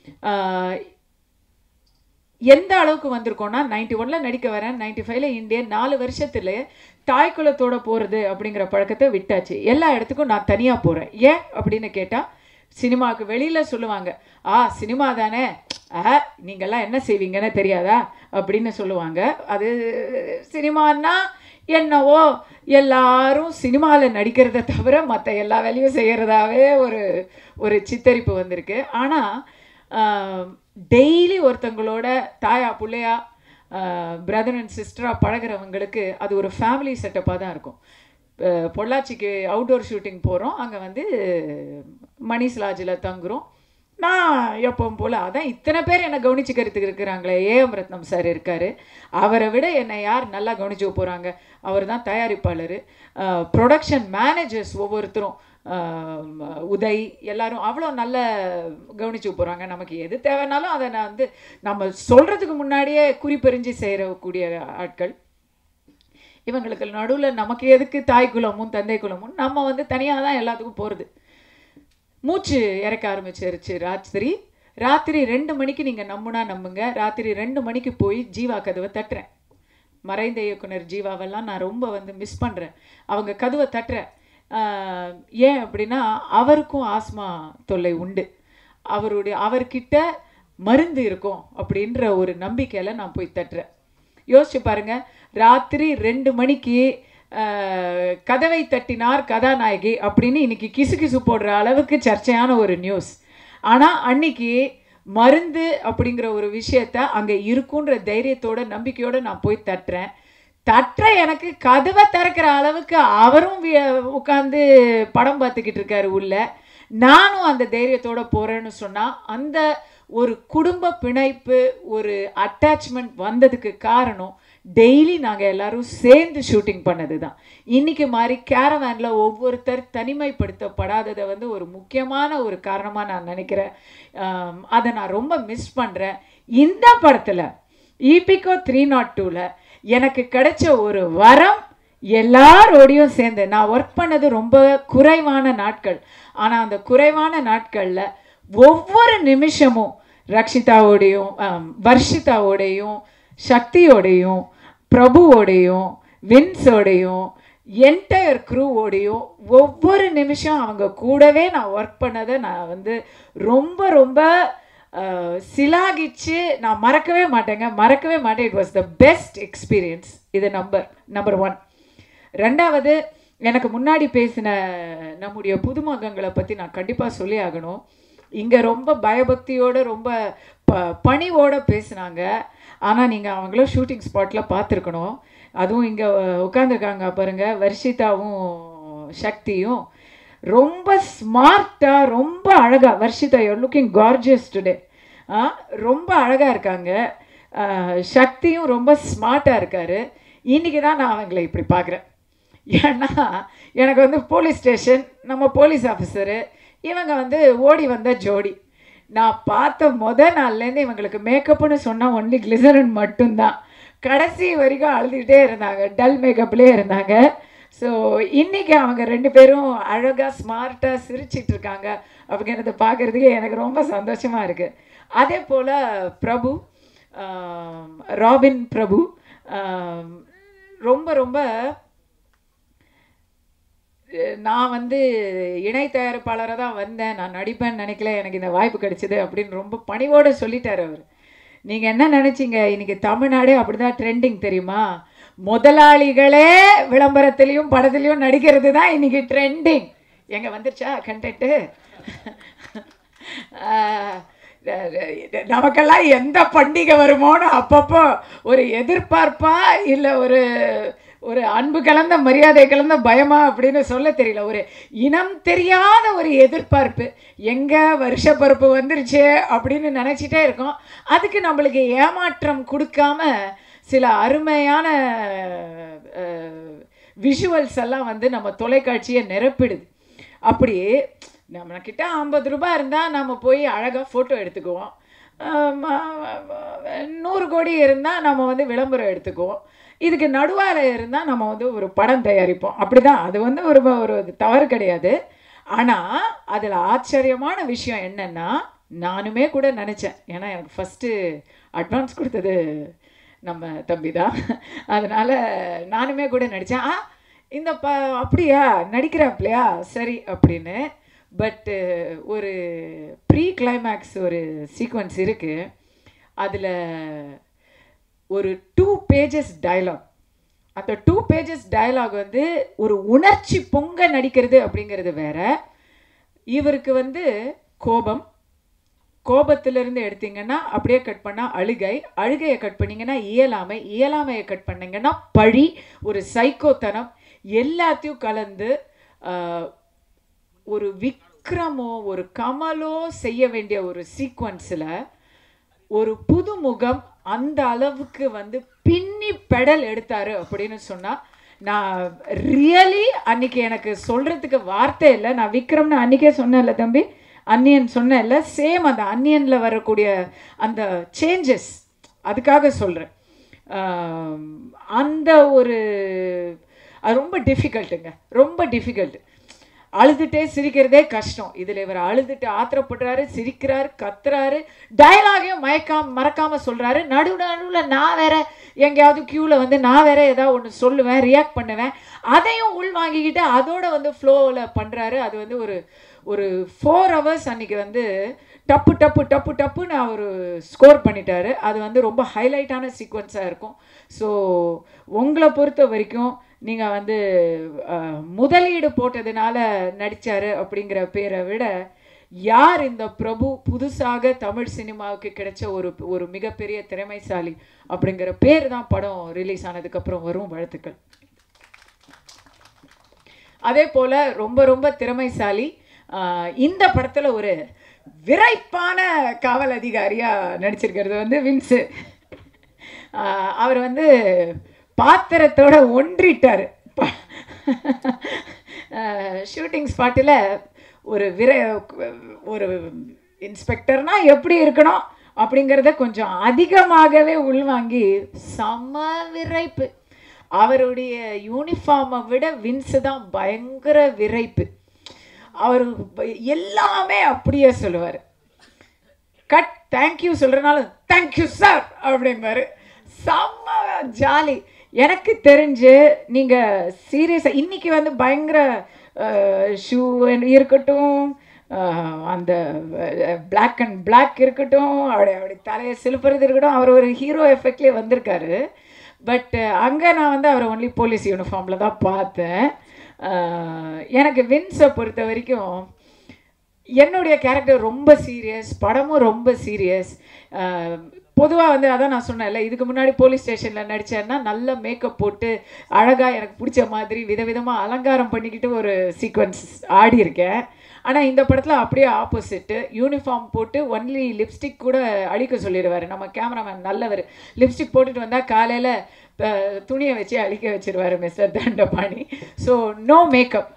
எந்த அளவுக்கு வந்திருக்கோம்னா நைன்டி ஒன்ல நடிக்க வரேன் நைன்டி ஃபைவ்ல இந்தியன் நாலு வருஷத்துல தாய்க்குலத்தோட போகிறது அப்படிங்கிற பழக்கத்தை விட்டாச்சு எல்லா இடத்துக்கும் நான் தனியாக போகிறேன் ஏன் அப்படின்னு கேட்டால் சினிமாவுக்கு வெளியில் சொல்லுவாங்க ஆ சினிமா தானே ஆ நீங்கள்லாம் என்ன செய்வீங்கன்னு தெரியாதா அப்படின்னு சொல்லுவாங்க அது சினிமான்னா என்னவோ எல்லாரும் சினிமாவில் நடிக்கிறத தவிர மற்ற எல்லா வேலையும் செய்கிறதாவே ஒரு ஒரு சித்தரிப்பு வந்திருக்கு ஆனால் டெய்லி ஒருத்தங்களோட தாயா பிள்ளையா பிரதர் அண்ட் சிஸ்டராக பழகுறவங்களுக்கு அது ஒரு ஃபேமிலி செட்டப்பாக தான் இருக்கும் அஹ் பொள்ளாச்சிக்கு அவுட்டோர் ஷூட்டிங் போகிறோம் அங்கே வந்து மணிஸ் லாட்ஜில் தங்குறோம் நான் எப்பவும் போல் அதான் இத்தனை பேர் என்னை கவனிச்சுக்கிறதுக்கு இருக்கிறாங்களே ஏஎம் ரத்னம் சார் இருக்கார் அவரை விட என்னை யார் நல்லா கவனிச்சுக்க போகிறாங்க அவர் தான் தயாரிப்பாளர் ப்ரொடக்ஷன் மேனேஜர்ஸ் ஒவ்வொருத்தரும் ஆஹ் உதய் எல்லாரும் அவ்வளோ நல்ல கவனிச்சு போகிறாங்க நமக்கு எது தேவைனாலும் அதை நான் வந்து நம்ம சொல்கிறதுக்கு முன்னாடியே குறிப்பறிஞ்சு செய்யக்கூடிய ஆட்கள் இவங்களுக்கு நடுவில் நமக்கு எதுக்கு தாய் குலமும் தந்தை குலமும் நம்ம வந்து தனியாக தான் எல்லாத்துக்கும் போகிறது மூச்சு இறக்க ஆரம்பிச்சிருச்சு ராத்திரி ராத்திரி ரெண்டு மணிக்கு நீங்கள் நம்புனா நம்புங்க ராத்திரி ரெண்டு மணிக்கு போய் ஜீவா கதவை தட்டுறேன் மறைந்த இயக்குனர் ஜீவாவெல்லாம் நான் ரொம்ப வந்து மிஸ் பண்ணுறேன் அவங்க கதவை தட்டுறேன் ஆஹ் ஏன் அப்படின்னா அவருக்கும் ஆஸ்மா தொல்லை உண்டு அவருடைய அவர்கிட்ட மருந்து இருக்கும் அப்படின்ற ஒரு நம்பிக்கையில் நான் போய் தட்டுறேன் யோசிச்சு பாருங்க ராத்திரி ரெண்டு மணிக்கு ஆஹ், கதவை தட்டினார் கதாநாயகி அப்படின்னு இன்னைக்கு கிசு கிசு போடுற அளவுக்கு சர்ச்சையான ஒரு நியூஸ் ஆனால் அன்னைக்கு மருந்து அப்படிங்கிற ஒரு விஷயத்த அங்கே இருக்குன்ற தைரியத்தோட நம்பிக்கையோட நான் போய் தட்டுறேன் தட்டுற எனக்கு கதவை திறக்கிற அளவுக்கு அவரும் உட்காந்து படம் பார்த்துக்கிட்டு இருக்காரு உள்ள நானும் அந்த தைரியத்தோட போறேன்னு சொன்னா அந்த ஒரு குடும்ப பிணைப்பு ஒரு அட்டாச்மெண்ட் வந்ததுக்கு காரணம் டெய்லி நாங்கள் எல்லாரும் சேர்ந்து ஷூட்டிங் பண்ணது தான் இன்னைக்கு மாதிரி கேரவேனில் ஒவ்வொருத்தர் தனிமைப்படுத்தப்படாததை வந்து ஒரு முக்கியமான ஒரு காரணமாக நான் நினைக்கிறேன் ஆம், அதை நான் ரொம்ப மிஸ் பண்ணுறேன் இந்த படத்தில் ஈபிகோ த்ரீ நாட் டூவில் எனக்கு கிடைச்ச ஒரு வரம் எல்லாரோடையும் சேர்ந்து நான் ஒர்க் பண்ணது ரொம்ப குறைவான நாட்கள் ஆனால் அந்த குறைவான நாட்களில் ஒவ்வொரு நிமிஷமும் ரக்ஷிதாவோடையும் ஆம், வர்ஷிதாவோடையும் சக்தியோடையும் பிரபுவோடையும் வின்ஸோடையும் என்டையர் க்ரூவோடையும் ஒவ்வொரு நிமிஷம் அவங்க கூடவே நான் ஒர்க் பண்ணதை நான் வந்து ரொம்ப ரொம்ப அஹ், சிலாகிச்சு நான் மறக்கவே மாட்டேங்க மறக்கவே மாட்டேன் it was the best experience இது நம்பர் நம்பர் ஒன் ரெண்டாவது எனக்கு முன்னாடி பேசின நம்முடைய புதுமகங்களை பற்றி நான் கண்டிப்பாக சொல்லி ஆகணும் இங்கே ரொம்ப பயபக்தியோட ரொம்ப ப பணிவோட பேசுனாங்க ஆனால் நீங்கள் அவங்கள ஷூட்டிங் ஸ்பாட்டில் பார்த்துருக்கணும் அதுவும் இங்கே உட்காந்துருக்காங்க பாருங்க வர்ஷிதாவும் சக்தியும் ரொம்ப ஸ்மார்ட்டாக ரொம்ப அழகாக Varshitha you're looking gorgeous today ரொம்ப அழகாக இருக்காங்க ஆஹ் சக்தியும் ரொம்ப ஸ்மார்ட்டாக இருக்காரு இன்னைக்கு தான் நான் அவங்கள இப்படி பார்க்குறேன் ஏன்னா எனக்கு வந்து போலீஸ் ஸ்டேஷன் நம்ம போலீஸ் ஆஃபீஸரு இவங்க வந்து ஓடி வந்த ஜோடி நான் பார்த்த முத நாள்லேருந்து இவங்களுக்கு மேக்கப்னு சொன்னால் ஒன்லி கிளிசரன் மட்டும்தான் கடைசி வரைக்கும் அழுதுகிட்டே இருந்தாங்க டல் மேக்கப்லேயே இருந்தாங்க ஸோ இன்னைக்கு அவங்க ரெண்டு பேரும் அழகாக ஸ்மார்ட்டாக சிரிச்சிட்டு இருக்காங்க அப்படிங்கிறத பார்க்குறதுக்கு எனக்கு ரொம்ப சந்தோஷமாக இருக்குது அதே போல் பிரபு ஆம், ராபின் பிரபு ஆம், ரொம்ப ரொம்ப அஹ், நான் வந்து இணை தயாரிப்பாளராக தான் வந்தேன் நான் நடிப்பேன்னு நினைக்கல எனக்கு இந்த வாய்ப்பு கிடைச்சது அப்படின்னு ரொம்ப பணிவோடு சொல்லிட்டார் அவர் நீங்கள் என்ன நினச்சிங்க இன்னைக்கு தமிழ்நாடே அப்படிதான் ட்ரெண்டிங் தெரியுமா முதலாளிகளே விளம்பரத்துலேயும் படத்துலையும் நடிக்கிறது தான் இன்னைக்கு ட்ரெண்டிங் எங்க வந்துருச்சா கண்டென்ட்டு நமக்கெல்லாம் எந்த பண்டிகை வருமோன்னு அப்பப்போ ஒரு எதிர்பார்ப்பா இல்லை ஒரு ஒரு அன்பு கலந்த மரியாதை கலந்த பயமா அப்படின்னு சொல்ல தெரியல ஒரு இனம் தெரியாத ஒரு எதிர்பார்ப்பு எங்க வருஷப்பருப்பு வந்துருச்சு அப்படின்னு நினச்சிட்டே இருக்கோம் அதுக்கு நம்மளுக்கு ஏமாற்றம் கொடுக்காம சில அருமையான விஷுவல்ஸ் எல்லாம் வந்து நம்ம தொலைக்காட்சியை நிரப்பிடுது அப்படி நம்ம கிட்ட ஐம்பது ரூபாய் இருந்தால் நம்ம போய் அழகாக ஃபோட்டோ எடுத்துக்குவோம் ஆம், நூறு கோடி இருந்தால் நம்ம வந்து விளம்பரம் எடுத்துக்குவோம் இதுக்கு நடுவார இருந்தால் நம்ம வந்து ஒரு படம் தயாரிப்போம் அப்படிதான் அது வந்து ஒரு ஒரு தவறு கிடையாது ஆனால் அதில் ஆச்சரியமான விஷயம் என்னென்னா நானுமே கூட நினச்சேன் ஏன்னா எனக்கு ஃபஸ்ட்டு அட்வான்ஸ் கொடுத்தது நம்ம தம்பி தான் அதனால் நானுமே கூட நடித்தேன் ஆ இந்த ப அப்படியா நடிக்கிறாப்லையா சரி அப்படின்னு பட்டு ஒரு ப்ரீ கிளைமேக்ஸ் ஒரு சீக்வன்ஸ் இருக்குது அதில் ஒரு டூ பேஜஸ் டயலாக் அந்த டூ பேஜஸ் டயலாக் வந்து ஒரு உணர்ச்சி பொங்க நடிக்கிறது அப்படிங்கிறது வேற இவருக்கு வந்து கோபம் கோபத்திலிருந்து எடுத்தீங்கன்னா அப்படியே கட் பண்ணால் அழுகை அழுகையை கட் பண்ணீங்கன்னா இயலாமை இயலாமையை கட் பண்ணீங்கன்னா பழி ஒரு சைக்கோத்தனம் எல்லாத்தையும் கலந்து ஆஹ், ஒரு விக்ரமோ ஒரு கமலோ செய்ய வேண்டிய ஒரு சீக்வன்ஸில் ஒரு புது முகம் அந்த அளவுக்கு வந்து பின்னி பெடல் எடுத்தாரு அப்படின்னு சொன்னா நான் ரியலி அன்னைக்கு எனக்கு சொல்றதுக்கு வார்த்தை இல்லை நான் விக்ரம்னு அன்னைக்கே சொன்னேன்ல தம்பி அன்னியன் சொன்னேன்ல சேம் அந்த அன்னியன்ல வரக்கூடிய அந்த சேஞ்சஸ் அதுக்காக சொல்றேன் ஆம், அந்த ஒரு அது ரொம்ப டிஃபிகல்ட்டுங்க ரொம்ப டிஃபிகல்ட் அழுதுட்டே சிரிக்கிறதே கஷ்டம் இதில் இவர் அழுதுட்டு ஆத்திரப்படுறாரு சிரிக்கிறாரு கத்துறாரு டயலாகையும் மயக்காம மறக்காம சொல்றாரு நடு நடுவில் நான் வேற எங்கேயாவது க்யூவில் வந்து நான் வேற ஏதாவது ஒன்று சொல்லுவேன் ரியாக்ட் பண்ணுவேன் அதையும் உள் வாங்கிக்கிட்டு அதோட வந்து ஃப்ளோவில் பண்ணுறாரு அது வந்து ஒரு ஒரு ஃபோர் ஹவர்ஸ் அன்னைக்கு வந்து டப்பு டப்பு டப்பு டப்புன்னு அவர் ஸ்கோர் பண்ணிட்டாரு அது வந்து ரொம்ப ஹைலைட்டான சீக்வன்ஸாக இருக்கும் ஸோ உங்களை பொறுத்த வரைக்கும் நீங்கள் வந்து அஹ், முதலீடு போட்டதுனால நடித்தார் அப்படிங்கிற பேரை விட யார் இந்த பிரபு புதுசாக தமிழ் சினிமாவுக்கு கிடைச்ச ஒரு ஒரு மிகப்பெரிய திறமைசாலி அப்படிங்கிற பேர் தான் படம் ரிலீஸ் ஆனதுக்கப்புறம் வரும் வாழ்த்துக்கள் அதே போல் ரொம்ப ரொம்ப திறமைசாலி ஆஹ் இந்த படத்தில் ஒரு விரைப்பான காவல் அதிகாரியாக நடிச்சிருக்கிறது வந்து வின்ஸு ஆஹ் அவர் வந்து பாத்திரத்தோட ஒன்றிட்டார் ஷூட்டிங் ஸ்பாட்டில் ஒரு விரை ஒரு இன்ஸ்பெக்டர்னா எப்படி இருக்கணும் அப்படிங்கிறத கொஞ்சம் அதிகமாகவே உள்வாங்கி சம விரைப்பு அவருடைய யூனிஃபார்மை விட வின்ஸு தான் பயங்கர விரைப்பு அவர் எல்லாமே அப்படியே சொல்லுவார் கட் தேங்க்யூ சொல்கிறனாலும் தேங்க்யூ சார் அப்படிம்பாரு செம்ம ஜாலி எனக்கு தெரிஞ்சு நீங்கள் சீரியஸாக இன்னைக்கு வந்து பயங்கர ஷூ இருக்கட்டும் அஹ், அந்த பிளாக் அண்ட் பிளாக் இருக்கட்டும் அப்படி அப்படி தலையை சிலுப்புறது இருக்கட்டும் அவர் ஒரு ஹீரோ எஃபெக்ட்லேயே வந்திருக்காரு பட் அங்கே நான் வந்து அவரை ஒன்லி போலீஸ் யூனிஃபார்மில் தான் பார்த்தேன் அஹ், எனக்கு வின்ஸை பொறுத்த வரைக்கும் என்னுடைய கேரக்டர் ரொம்ப சீரியஸ் படமும் ரொம்ப சீரியஸ் பொதுவாக வந்து அதான் நான் சொன்னேன்ல இதுக்கு முன்னாடி போலீஸ் ஸ்டேஷனில் நடித்தேன்னா நல்ல மேக்கப் போட்டு அழகாக எனக்கு பிடிச்ச மாதிரி விதவிதமாக அலங்காரம் பண்ணிக்கிட்டு ஒரு சீக்வன்ஸ் ஆடி இருக்கேன் ஆனால் இந்த படத்தில் அப்படியே ஆப்போசிட்டு யூனிஃபார்ம் போட்டு ஒன்லி லிப்ஸ்டிக் கூட அழிக்க சொல்லிடுவார் நம்ம கேமராமேன் நல்லவர் லிப்ஸ்டிக் போட்டுட்டு வந்தால் காலையில் துணியை வச்சு அழிக்க வச்சிருவாரு mister Dandapani so no makeup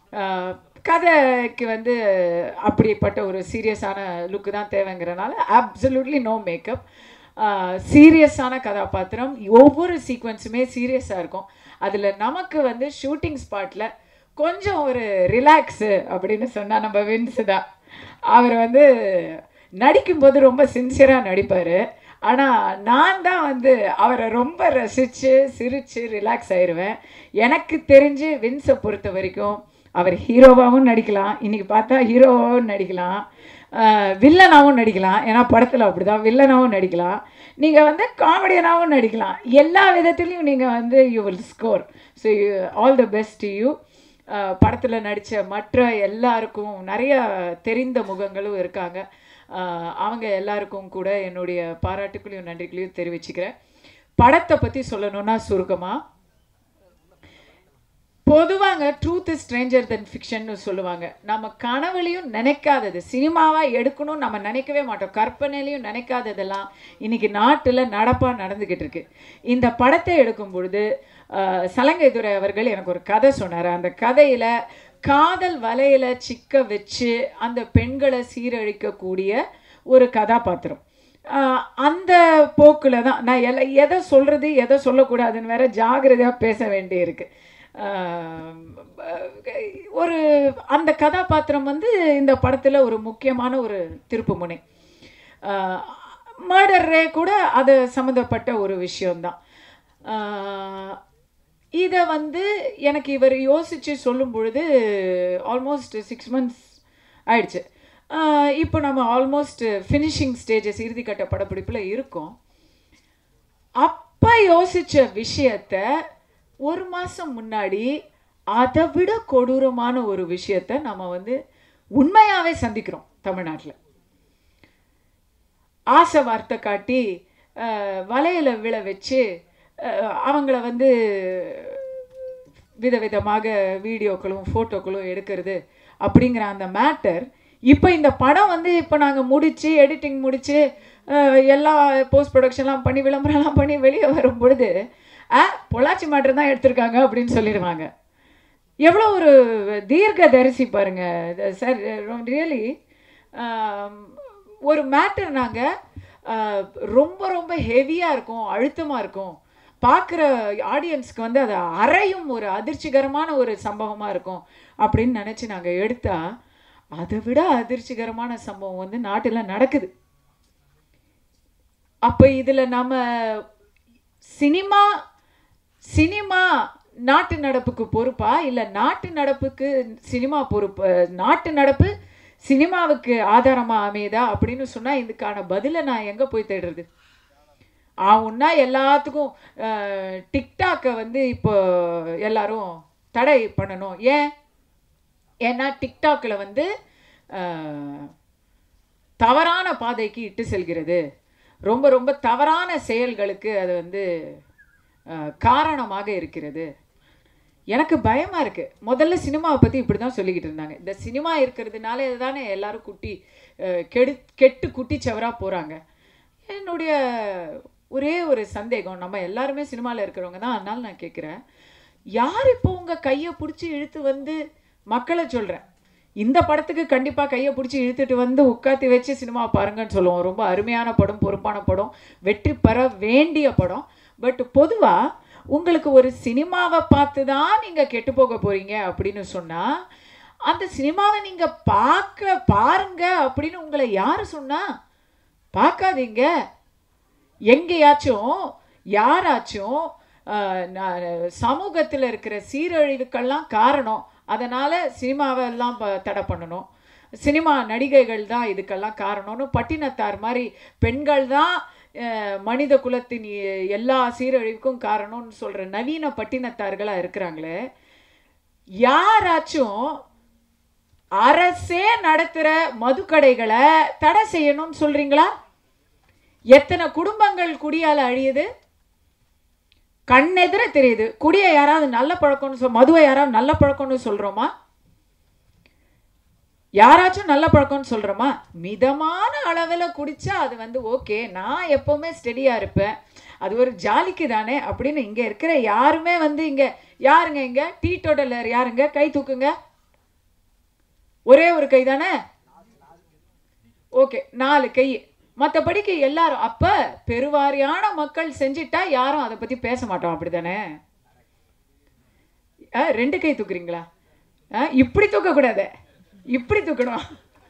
கதைக்கு வந்து அப்படிப்பட்ட ஒரு சீரியஸான லுக்கு தான் தேவைங்கிறனால அப்சல்யூட்லி நோ மேக்கப் சீரியஸான கதாபாத்திரம் ஒவ்வொரு சீக்வன்ஸுமே சீரியஸாக இருக்கும் அதில் நமக்கு வந்து ஷூட்டிங் ஸ்பாட்டில் கொஞ்சம் ஒரு ரிலாக்ஸு அப்படின்னு சொன்னால் நம்ம வின்ஸு தான் அவர் வந்து நடிக்கும்போது ரொம்ப சின்சியராக நடிப்பார் ஆனால் நான் தான் வந்து அவரை ரொம்ப ரசித்து சிரித்து ரிலாக்ஸ் ஆயிடுவேன் எனக்கு தெரிஞ்சு வின்ஸை பொறுத்த வரைக்கும் அவர் ஹீரோவாகவும் நடிக்கலாம் இன்றைக்கி பார்த்தா ஹீரோவாகவும் நடிக்கலாம் வில்லனாகவும் நடிக்கலாம் ஏன்னா படத்தில் அப்படி தான் வில்லனாகவும் நடிக்கலாம் நீங்கள் வந்து காமெடியனாகவும் நடிக்கலாம் எல்லா விதத்துலேயும் நீங்கள் வந்து you will score so you all the best you படத்தில் நடித்த மற்ற எல்லாருக்கும் நிறைய தெரிந்த முகங்களும் இருக்காங்க அஹ் அவங்க எல்லாருக்கும் கூட என்னுடைய பாராட்டுக்களையும் நன்றிகளையும் தெரிவிச்சுக்கிறேன் படத்தை பற்றி சொல்லணும்னா சுருக்கமாக பொதுவாங்க ட்ரூத் இஸ் ஸ்ட்ரேஞ்சர் தென் ஃபிக்ஷன்னு சொல்லுவாங்க நம்ம கனவுலையும் நினைக்காதது சினிமாவாக எடுக்கணும் நம்ம நினைக்கவே மாட்டோம் கற்பனையிலையும் நினைக்காததெல்லாம் இன்னைக்கு நாட்டில் நடப்பாக நடந்துக்கிட்டு இருக்கு இந்த படத்தை எடுக்கும் பொழுது அஹ், சலங்கைதுரை அவர்கள் எனக்கு ஒரு கதை சொன்னார் அந்த கதையில் காதல் வலையில சிக்க வச்சு அந்த பெண்களை சீரழிக்கக்கூடிய ஒரு கதாபாத்திரம் ஆஹ் அந்த போக்கில் தான் நான் எல்ல எதை சொல்கிறது எதை சொல்லக்கூடாதுன்னு வேற ஜாகிரதையாக பேச வேண்டியிருக்கு ஆஹ் ஒரு அந்த கதாபாத்திரம் வந்து இந்த படத்தில் ஒரு முக்கியமான ஒரு திருப்புமுனை மர்டரே கூட அது சம்மந்தப்பட்ட ஒரு விஷயம்தான் இதை வந்து எனக்கு இவர் யோசித்து சொல்லும் பொழுது ஆல்மோஸ்ட் சிக்ஸ் மந்த்ஸ் ஆயிடுச்சு ஆஹ் இப்போ நம்ம ஆல்மோஸ்ட் ஃபினிஷிங் ஸ்டேஜஸ் இறுதிக்கட்ட படப்பிடிப்பில் இருக்கோம் அப்போ யோசித்த விஷயத்த ஒரு மாதம் முன்னாடி அதை விட கொடூரமான ஒரு விஷயத்த நம்ம வந்து உண்மையாகவே சந்திக்கிறோம் தமிழ்நாட்டில் ஆசை வார்த்தை காட்டி அஹ், வலையில விழ வச்சு அஹ், அவங்கள வந்து விதவிதமாக வீடியோக்களும் ஃபோட்டோக்களும் எடுக்கிறது அப்படிங்கிற அந்த மேட்டர் இப்போ இந்த படம் வந்து இப்போ நாங்கள் முடித்து எடிட்டிங் முடித்து எல்லா போஸ்ட் ப்ரொடக்ஷன்லாம் பண்ணி விளம்பரம்லாம் பண்ணி வெளியே வரும் பொழுது ஆ பொள்ளாச்சி மேட்டர் தான் எடுத்திருக்காங்க அப்படின்னு சொல்லிடுவாங்க எவ்வளோ ஒரு தீர்க்க தரிசி பாருங்க சார் ரியலி ஒரு மேட்டர் நாங்கள் ரொம்ப ரொம்ப ஹெவியாக இருக்கும் அழுத்தமாக இருக்கும் பார்க்குற ஆடியன்ஸ்க்கு வந்து அது அறையும் ஒரு அதிர்ச்சிகரமான ஒரு சம்பவமாக இருக்கும் அப்படின்னு நினச்சி நாங்கள் எடுத்தா அதை விட அதிர்ச்சிகரமான சம்பவம் வந்து நாட்டில் நடக்குது அப்போ இதில் நம்ம சினிமா சினிமா நாட்டு நடப்புக்கு பொறுப்பா இல்லை நாட்டு நடப்புக்கு சினிமா பொறுப்பு நாட்டு நடப்பு சினிமாவுக்கு ஆதாரமாக அமையுதா அப்படின்னு சொன்னால் இதுக்கான பதிலை நான் எங்கே போய் தேடுறது ஆகுன்னா எல்லாத்துக்கும் அஹ், டிக்டாக்கை வந்து இப்போ எல்லாரும் தடை பண்ணணும் ஏன் ஏன்னா டிக்டாக்கில் வந்து அஹ், தவறான பாதைக்கு இட்டு செல்கிறது ரொம்ப ரொம்ப தவறான செயல்களுக்கு அது வந்து அஹ், காரணமாக இருக்கிறது எனக்கு பயமா இருக்கு முதல்ல சினிமாவை பத்தி இப்படி தான் சொல்லிக்கிட்டு இருந்தாங்க இந்த சினிமா இருக்கிறதுனால இதுதானே எல்லாரும் குட்டி அஹ், கெடு கெட்டு குட்டி சவரா போறாங்க என்னுடைய ஒரே ஒரு சந்தேகம் நம்ம எல்லாருமே சினிமாவில் இருக்கிறவங்க தான் அதனால நான் கேட்குறேன் யார் இப்போ உங்க கையை பிடிச்சி இழுத்து வந்து மக்களை சொல்றேன் இந்த படத்துக்கு கண்டிப்பா கையை பிடிச்சி இழுத்துட்டு வந்து உட்காத்தி வச்சு சினிமா பாருங்கன்னு சொல்லுவோம் ரொம்ப அருமையான படம் பொறுப்பான படம் வெற்றி பெற வேண்டிய படம் பட் பொதுவா உங்களுக்கு ஒரு சினிமாவை பார்த்து தான் நீங்க கெட்டு போக போறீங்க அப்படின்னு சொன்னா அந்த சினிமாவை நீங்க பார்க்க பாருங்க அப்படின்னு உங்களை யாரு சொன்னா பார்க்காதீங்க எங்கேயாச்சும் யாராச்சும் ஆஹ், நான் சமூகத்தில் இருக்கிற சீரழிவுக்கெல்லாம் காரணம் அதனால சினிமாவை எல்லாம் ப- தடை பண்ணணும் சினிமா நடிகைகள் தான் இதுக்கெல்லாம் காரணம்னு பட்டினத்தார் மாதிரி பெண்கள் தான் அஹ், மனித குலத்தின் எ- எல்லா சீரழிவுக்கும் காரணம்னு சொல்ற நவீன பட்டினத்தார்களா இருக்கிறாங்களே யாராச்சும் அரசே நடத்துற மதுக்கடைகளை தடை செய்யணும்னு சொல்றீங்களா எத்தனை குடும்பங்கள் குடியால அழியுது கண்ணெதிர தெரியுது குடியை யாராவது நல்ல பழக்கம்னு சொல் மதுவை யாராவது நல்ல பழக்கம்னு சொல்றோமா யாராச்சும் நல்ல பழக்கம்னு சொல்றோமா மிதமான அளவில் குடிச்சா அது வந்து ஓகே நான் எப்பவுமே ஸ்டெடியா இருப்பேன் அது ஒரு ஜாலிக்கு தானே அப்படின்னு இங்க இருக்கிற யாருமே வந்து இங்க யாருங்க இங்க டீ டோட்டலர் யாருங்க கை தூக்குங்க ஒரே ஒரு கை தானே ஓகே நாலு கை மற்றபடிக்கு எல்லாரும் அப்ப பெருவாரியான மக்கள் செஞ்சிட்டா யாரும் அதை பத்தி பேச மாட்டோம் அப்படிதானே ஆ, ரெண்டு கை தூக்குறீங்களா ஆ, இப்படி தூக்கக்கூடாது இப்படி தூக்கணும்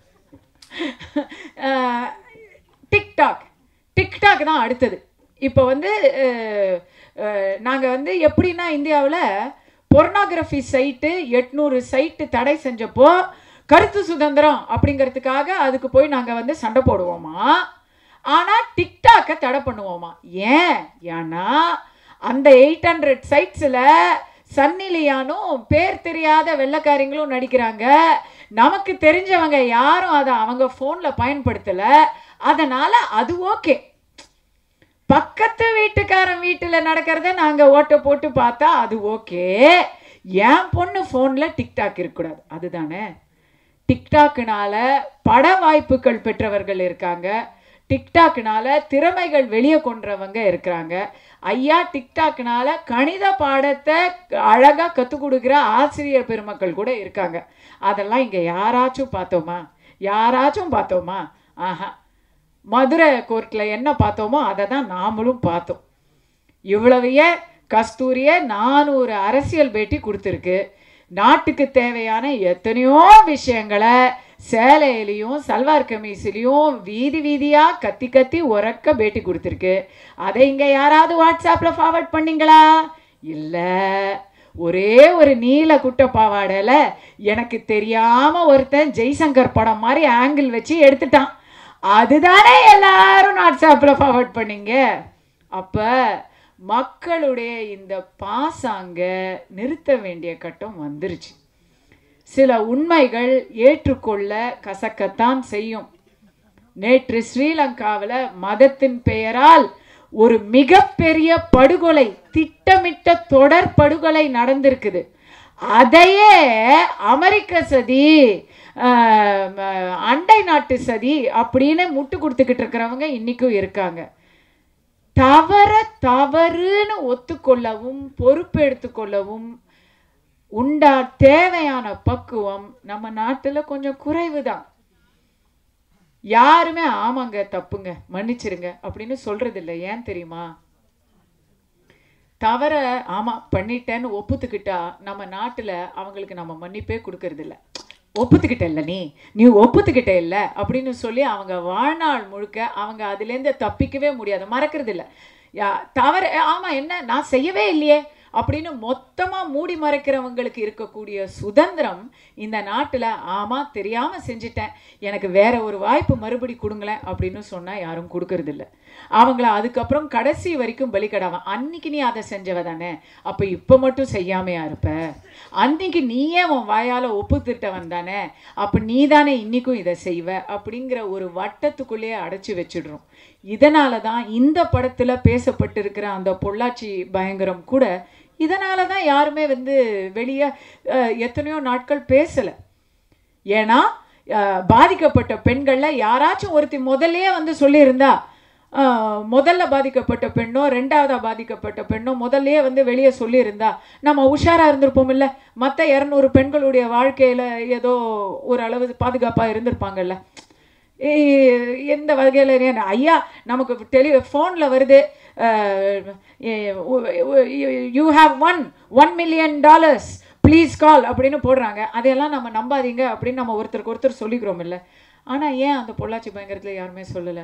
ஆ, டிக்டாக் டிக்டாக் தான் அடுத்தது இப்போ வந்து நாங்கள் வந்து எப்படின்னா இந்தியாவில் பொர்னாகிராஃபி சைட்டு எட்நூறு சைட்டு தடை செஞ்சப்போ கருத்து சுதந்திரம் அப்படிங்கிறதுக்காக அதுக்கு போய் நாங்கள் வந்து சண்டை போடுவோமா ஆனால் டிக்டாக்கை தடை பண்ணுவோமா ஏன் ஏன்னா அந்த எயிட் ஹண்ட்ரட் சைட்ஸில் சன்னிலியானும் பேர் தெரியாத வெள்ளைக்காரங்களும் நடிக்கிறாங்க நமக்கு தெரிஞ்சவங்க யாரும் அதை அவங்க ஃபோனில் பயன்படுத்தலை அதனால அது ஓகே பக்கத்து வீட்டுக்காரன் வீட்டில் நடக்கிறத நாங்கள் ஓட்டை போட்டு பார்த்தா அது ஓகே என் பொண்ணு ஃபோனில் டிக்டாக் இருக்கக்கூடாது அதுதானே டிக்டாக்னால பட வாய்ப்புகள் பெற்றவர்கள் இருக்காங்க டிக்டாக்னால திறமைகள் வெளியே கொண்டவங்க இருக்கிறாங்க ஐயா டிக்டாக்னால கணித பாடத்தை அழகா கற்றுக் கொடுக்குற ஆசிரியர் பெருமக்கள் கூட இருக்காங்க அதெல்லாம் இங்கே யாராச்சும் பார்த்தோமா யாராச்சும் பார்த்தோமா ஆஹா மதுரை கோர்ட்டில் என்ன பார்த்தோமோ அதை தான் நாமளும் பார்த்தோம் இவ்வளவையே கஸ்தூரிய நானூறு அரசியல் பேட்டி கொடுத்துருக்கு நாட்டுக்கு தேவையான எத்தனையோ விஷயங்களை சேலையிலையும் சல்வார் கமீஸ்லையும் வீதி வீதியா கத்தி கத்தி உறக்க பேட்டி கொடுத்துருக்கு அதை இங்க யாராவது வாட்ஸ்அப்ல ஃபார்வர்ட் பண்ணீங்களா இல்ல ஒரே ஒரு நீல குட்ட பாவாடையில எனக்கு தெரியாம ஒருத்தன் ஜெய்சங்கர் படம் மாதிரி ஆங்கிள் வச்சு எடுத்துட்டான் அதுதானே எல்லாரும் வாட்ஸ்அப்ல ஃபார்வர்ட் பண்ணீங்க அப்ப மக்களுடைய இந்த பாசாங்க நிறுத்த வேண்டிய கட்டம் வந்துருச்சு சில உண்மைகள் ஏற்றுக்கொள்ள கசக்கத்தான் செய்யும் நேற்று ஸ்ரீலங்காவில் மதத்தின் பெயரால் ஒரு மிகப்பெரிய படுகொலை திட்டமிட்ட தொடர் படுகொலை நடந்திருக்குது அதையே அமெரிக்க சதி ஆஹ், ஆஹ், அண்டை நாட்டு சதி அப்படின்னு முட்டு கொடுத்துக்கிட்டு இருக்கிறவங்க இன்னைக்கும் இருக்காங்க தவற தவறுன்னு ஒத்துக்கொள்ளவும் பொறுப்பு எடுத்துக்கொள்ளவும் உண்டா தேவையான பக்குவம் நம்ம நாட்டுல கொஞ்சம் குறைவுதான் யாருமே ஆமாங்க தப்புங்க மன்னிச்சிருங்க அப்படின்னு சொல்றது இல்லை ஏன் தெரியுமா தவற ஆமா பண்ணிட்டேன்னு ஒப்புத்துக்கிட்டா நம்ம நாட்டுல அவங்களுக்கு நம்ம மன்னிப்பே கொடுக்கறது இல்ல ஒப்புத்துக்கிட்ட இல்ல நீ நீ ஒப்புத்துக்கிட்ட இல்ல அப்படின்னு சொல்லி அவங்க வாழ்நாள் முழுக்க அவங்க அதுலேருந்து தப்பிக்கவே முடியாது மறக்கிறது இல்ல யா தவறு ஆமா என்ன நான் செய்யவே இல்லையே அப்படின்னு மொத்தமா மூடி மறைக்கிறவங்களுக்கு இருக்கக்கூடிய சுதந்திரம் இந்த நாட்டுல ஆமா தெரியாம செஞ்சிட்டேன் எனக்கு வேற ஒரு வாய்ப்பு மறுபடி கொடுங்களேன் அப்படின்னு சொன்னா யாரும் கொடுக்கறது இல்ல அவங்கள அதுக்கப்புறம் கடைசி வரைக்கும் பலிக்கடாம அன்னைக்கு நீ அதை செஞ்சவ தானே அப்ப இப்ப மட்டும் செய்யாமையா இருப்ப அன்னைக்கு நீயே உன் வாயால ஒப்புத்திட்டவன் தானே அப்ப நீ தானே இன்னைக்கும் இதை செய்வ அப்படிங்கிற ஒரு வட்டத்துக்குள்ளேயே அடைச்சு வச்சிடுறோம் இதனால தான் இந்த படத்துல பேசப்பட்டிருக்கிற அந்த பொள்ளாச்சி பயங்கரம் கூட இதனால தான் யாருமே வந்து வெளியே எத்தனையோ நாட்கள் பேசல ஏன்னா அஹ், பாதிக்கப்பட்ட பெண்கள்ல யாராச்சும் ஒருத்தி முதல்லயே வந்து சொல்லியிருந்தா அஹ், முதல்ல பாதிக்கப்பட்ட பெண்ணோ ரெண்டாவதா பாதிக்கப்பட்ட பெண்ணோ முதல்லயே வந்து வெளியே சொல்லியிருந்தா நம்ம உஷாரா இருந்திருப்போம் இல்ல மற்ற இரநூறு பெண்களுடைய வாழ்க்கையில ஏதோ ஒரு அளவு பாதுகாப்பா இருந்திருப்பாங்கல்ல ஏய், எந்த வகையில் ஐயா நமக்கு டெலி ஃபோனில் வருது you have one one million dollars please call அப்படின்னு போடுறாங்க அதையெல்லாம் நம்ம நம்பாதீங்க அப்படின்னு நம்ம ஒருத்தருக்கு ஒருத்தர் சொல்லிக்கிறோம் இல்லை ஆனால் ஏன் அந்த பொள்ளாச்சி பயங்கரத்தில் யாருமே சொல்லலை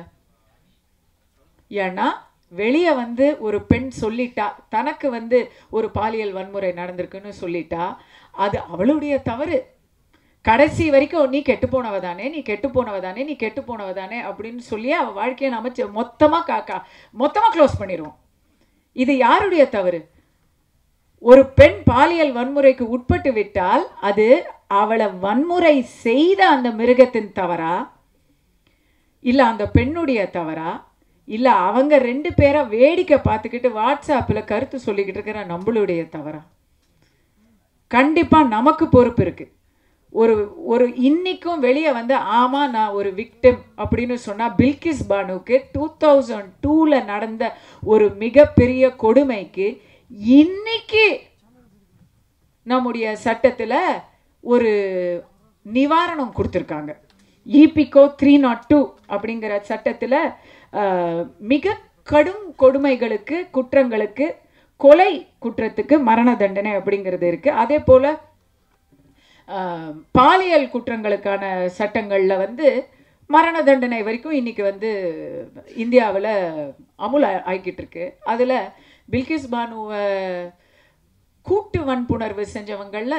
ஏன்னா வெளியே வந்து ஒரு பெண் சொல்லிட்டா தனக்கு வந்து ஒரு பாலியல் வன்முறை நடந்திருக்குன்னு சொல்லிட்டா அது அவளுடைய தவறு கடைசி வரைக்கும் நீ கெட்டு போனவ தானே நீ கெட்டு போனவ தானே நீ கெட்டு போனவ தானே அப்படின்னு சொல்லி அவ வாழ்க்கையை நம்ம செ- மொத்தமா காக்கா மொத்தமா க்ளோஸ் பண்ணிடுவோம் இது யாருடைய தவறு ஒரு பெண் பாலியல் வன்முறைக்கு உட்பட்டு விட்டால் அது அவளை வன்முறை செய்த அந்த மிருகத்தின் தவறா இல்ல அந்த பெண்ணுடைய தவறா இல்ல அவங்க ரெண்டு பேரை வேடிக்கை பார்த்துக்கிட்டு வாட்ஸ்அப்ல கருத்து சொல்லிக்கிட்டு இருக்கிற நம்மளுடைய தவறா கண்டிப்பா நமக்கு பொறுப்பு இருக்கு ஒரு ஒரு இன்னைக்கும் வெளியே வந்து ஆமா நான் ஒரு விக்டிம் அப்படின்னு சொன்னா பில்கிஸ் பானுக்கு டூ தௌசண்ட் டூல நடந்த ஒரு மிகப்பெரிய கொடுமைக்கு இன்னைக்கு நம்முடைய சட்டத்துல ஒரு நிவாரணம் கொடுத்துருக்காங்க இபிகோ த்ரீ நாட் டூ அப்படிங்கிற சட்டத்துல அஹ், மிக கடும் கொடுமைகளுக்கு குற்றங்களுக்கு கொலை குற்றத்துக்கு மரண தண்டனை அப்படிங்கிறது இருக்கு அதே போல ஆஹ், பாலியல் குற்றங்களுக்கான சட்டங்களில் வந்து மரண தண்டனை வரைக்கும் இன்னைக்கு வந்து இந்தியாவில் அமுல் ஆ- ஆகிக்கிட்டு இருக்கு அதில் பில்கிஸ் பானுவை கூட்டு வன்புணர்வு செஞ்சவங்களில்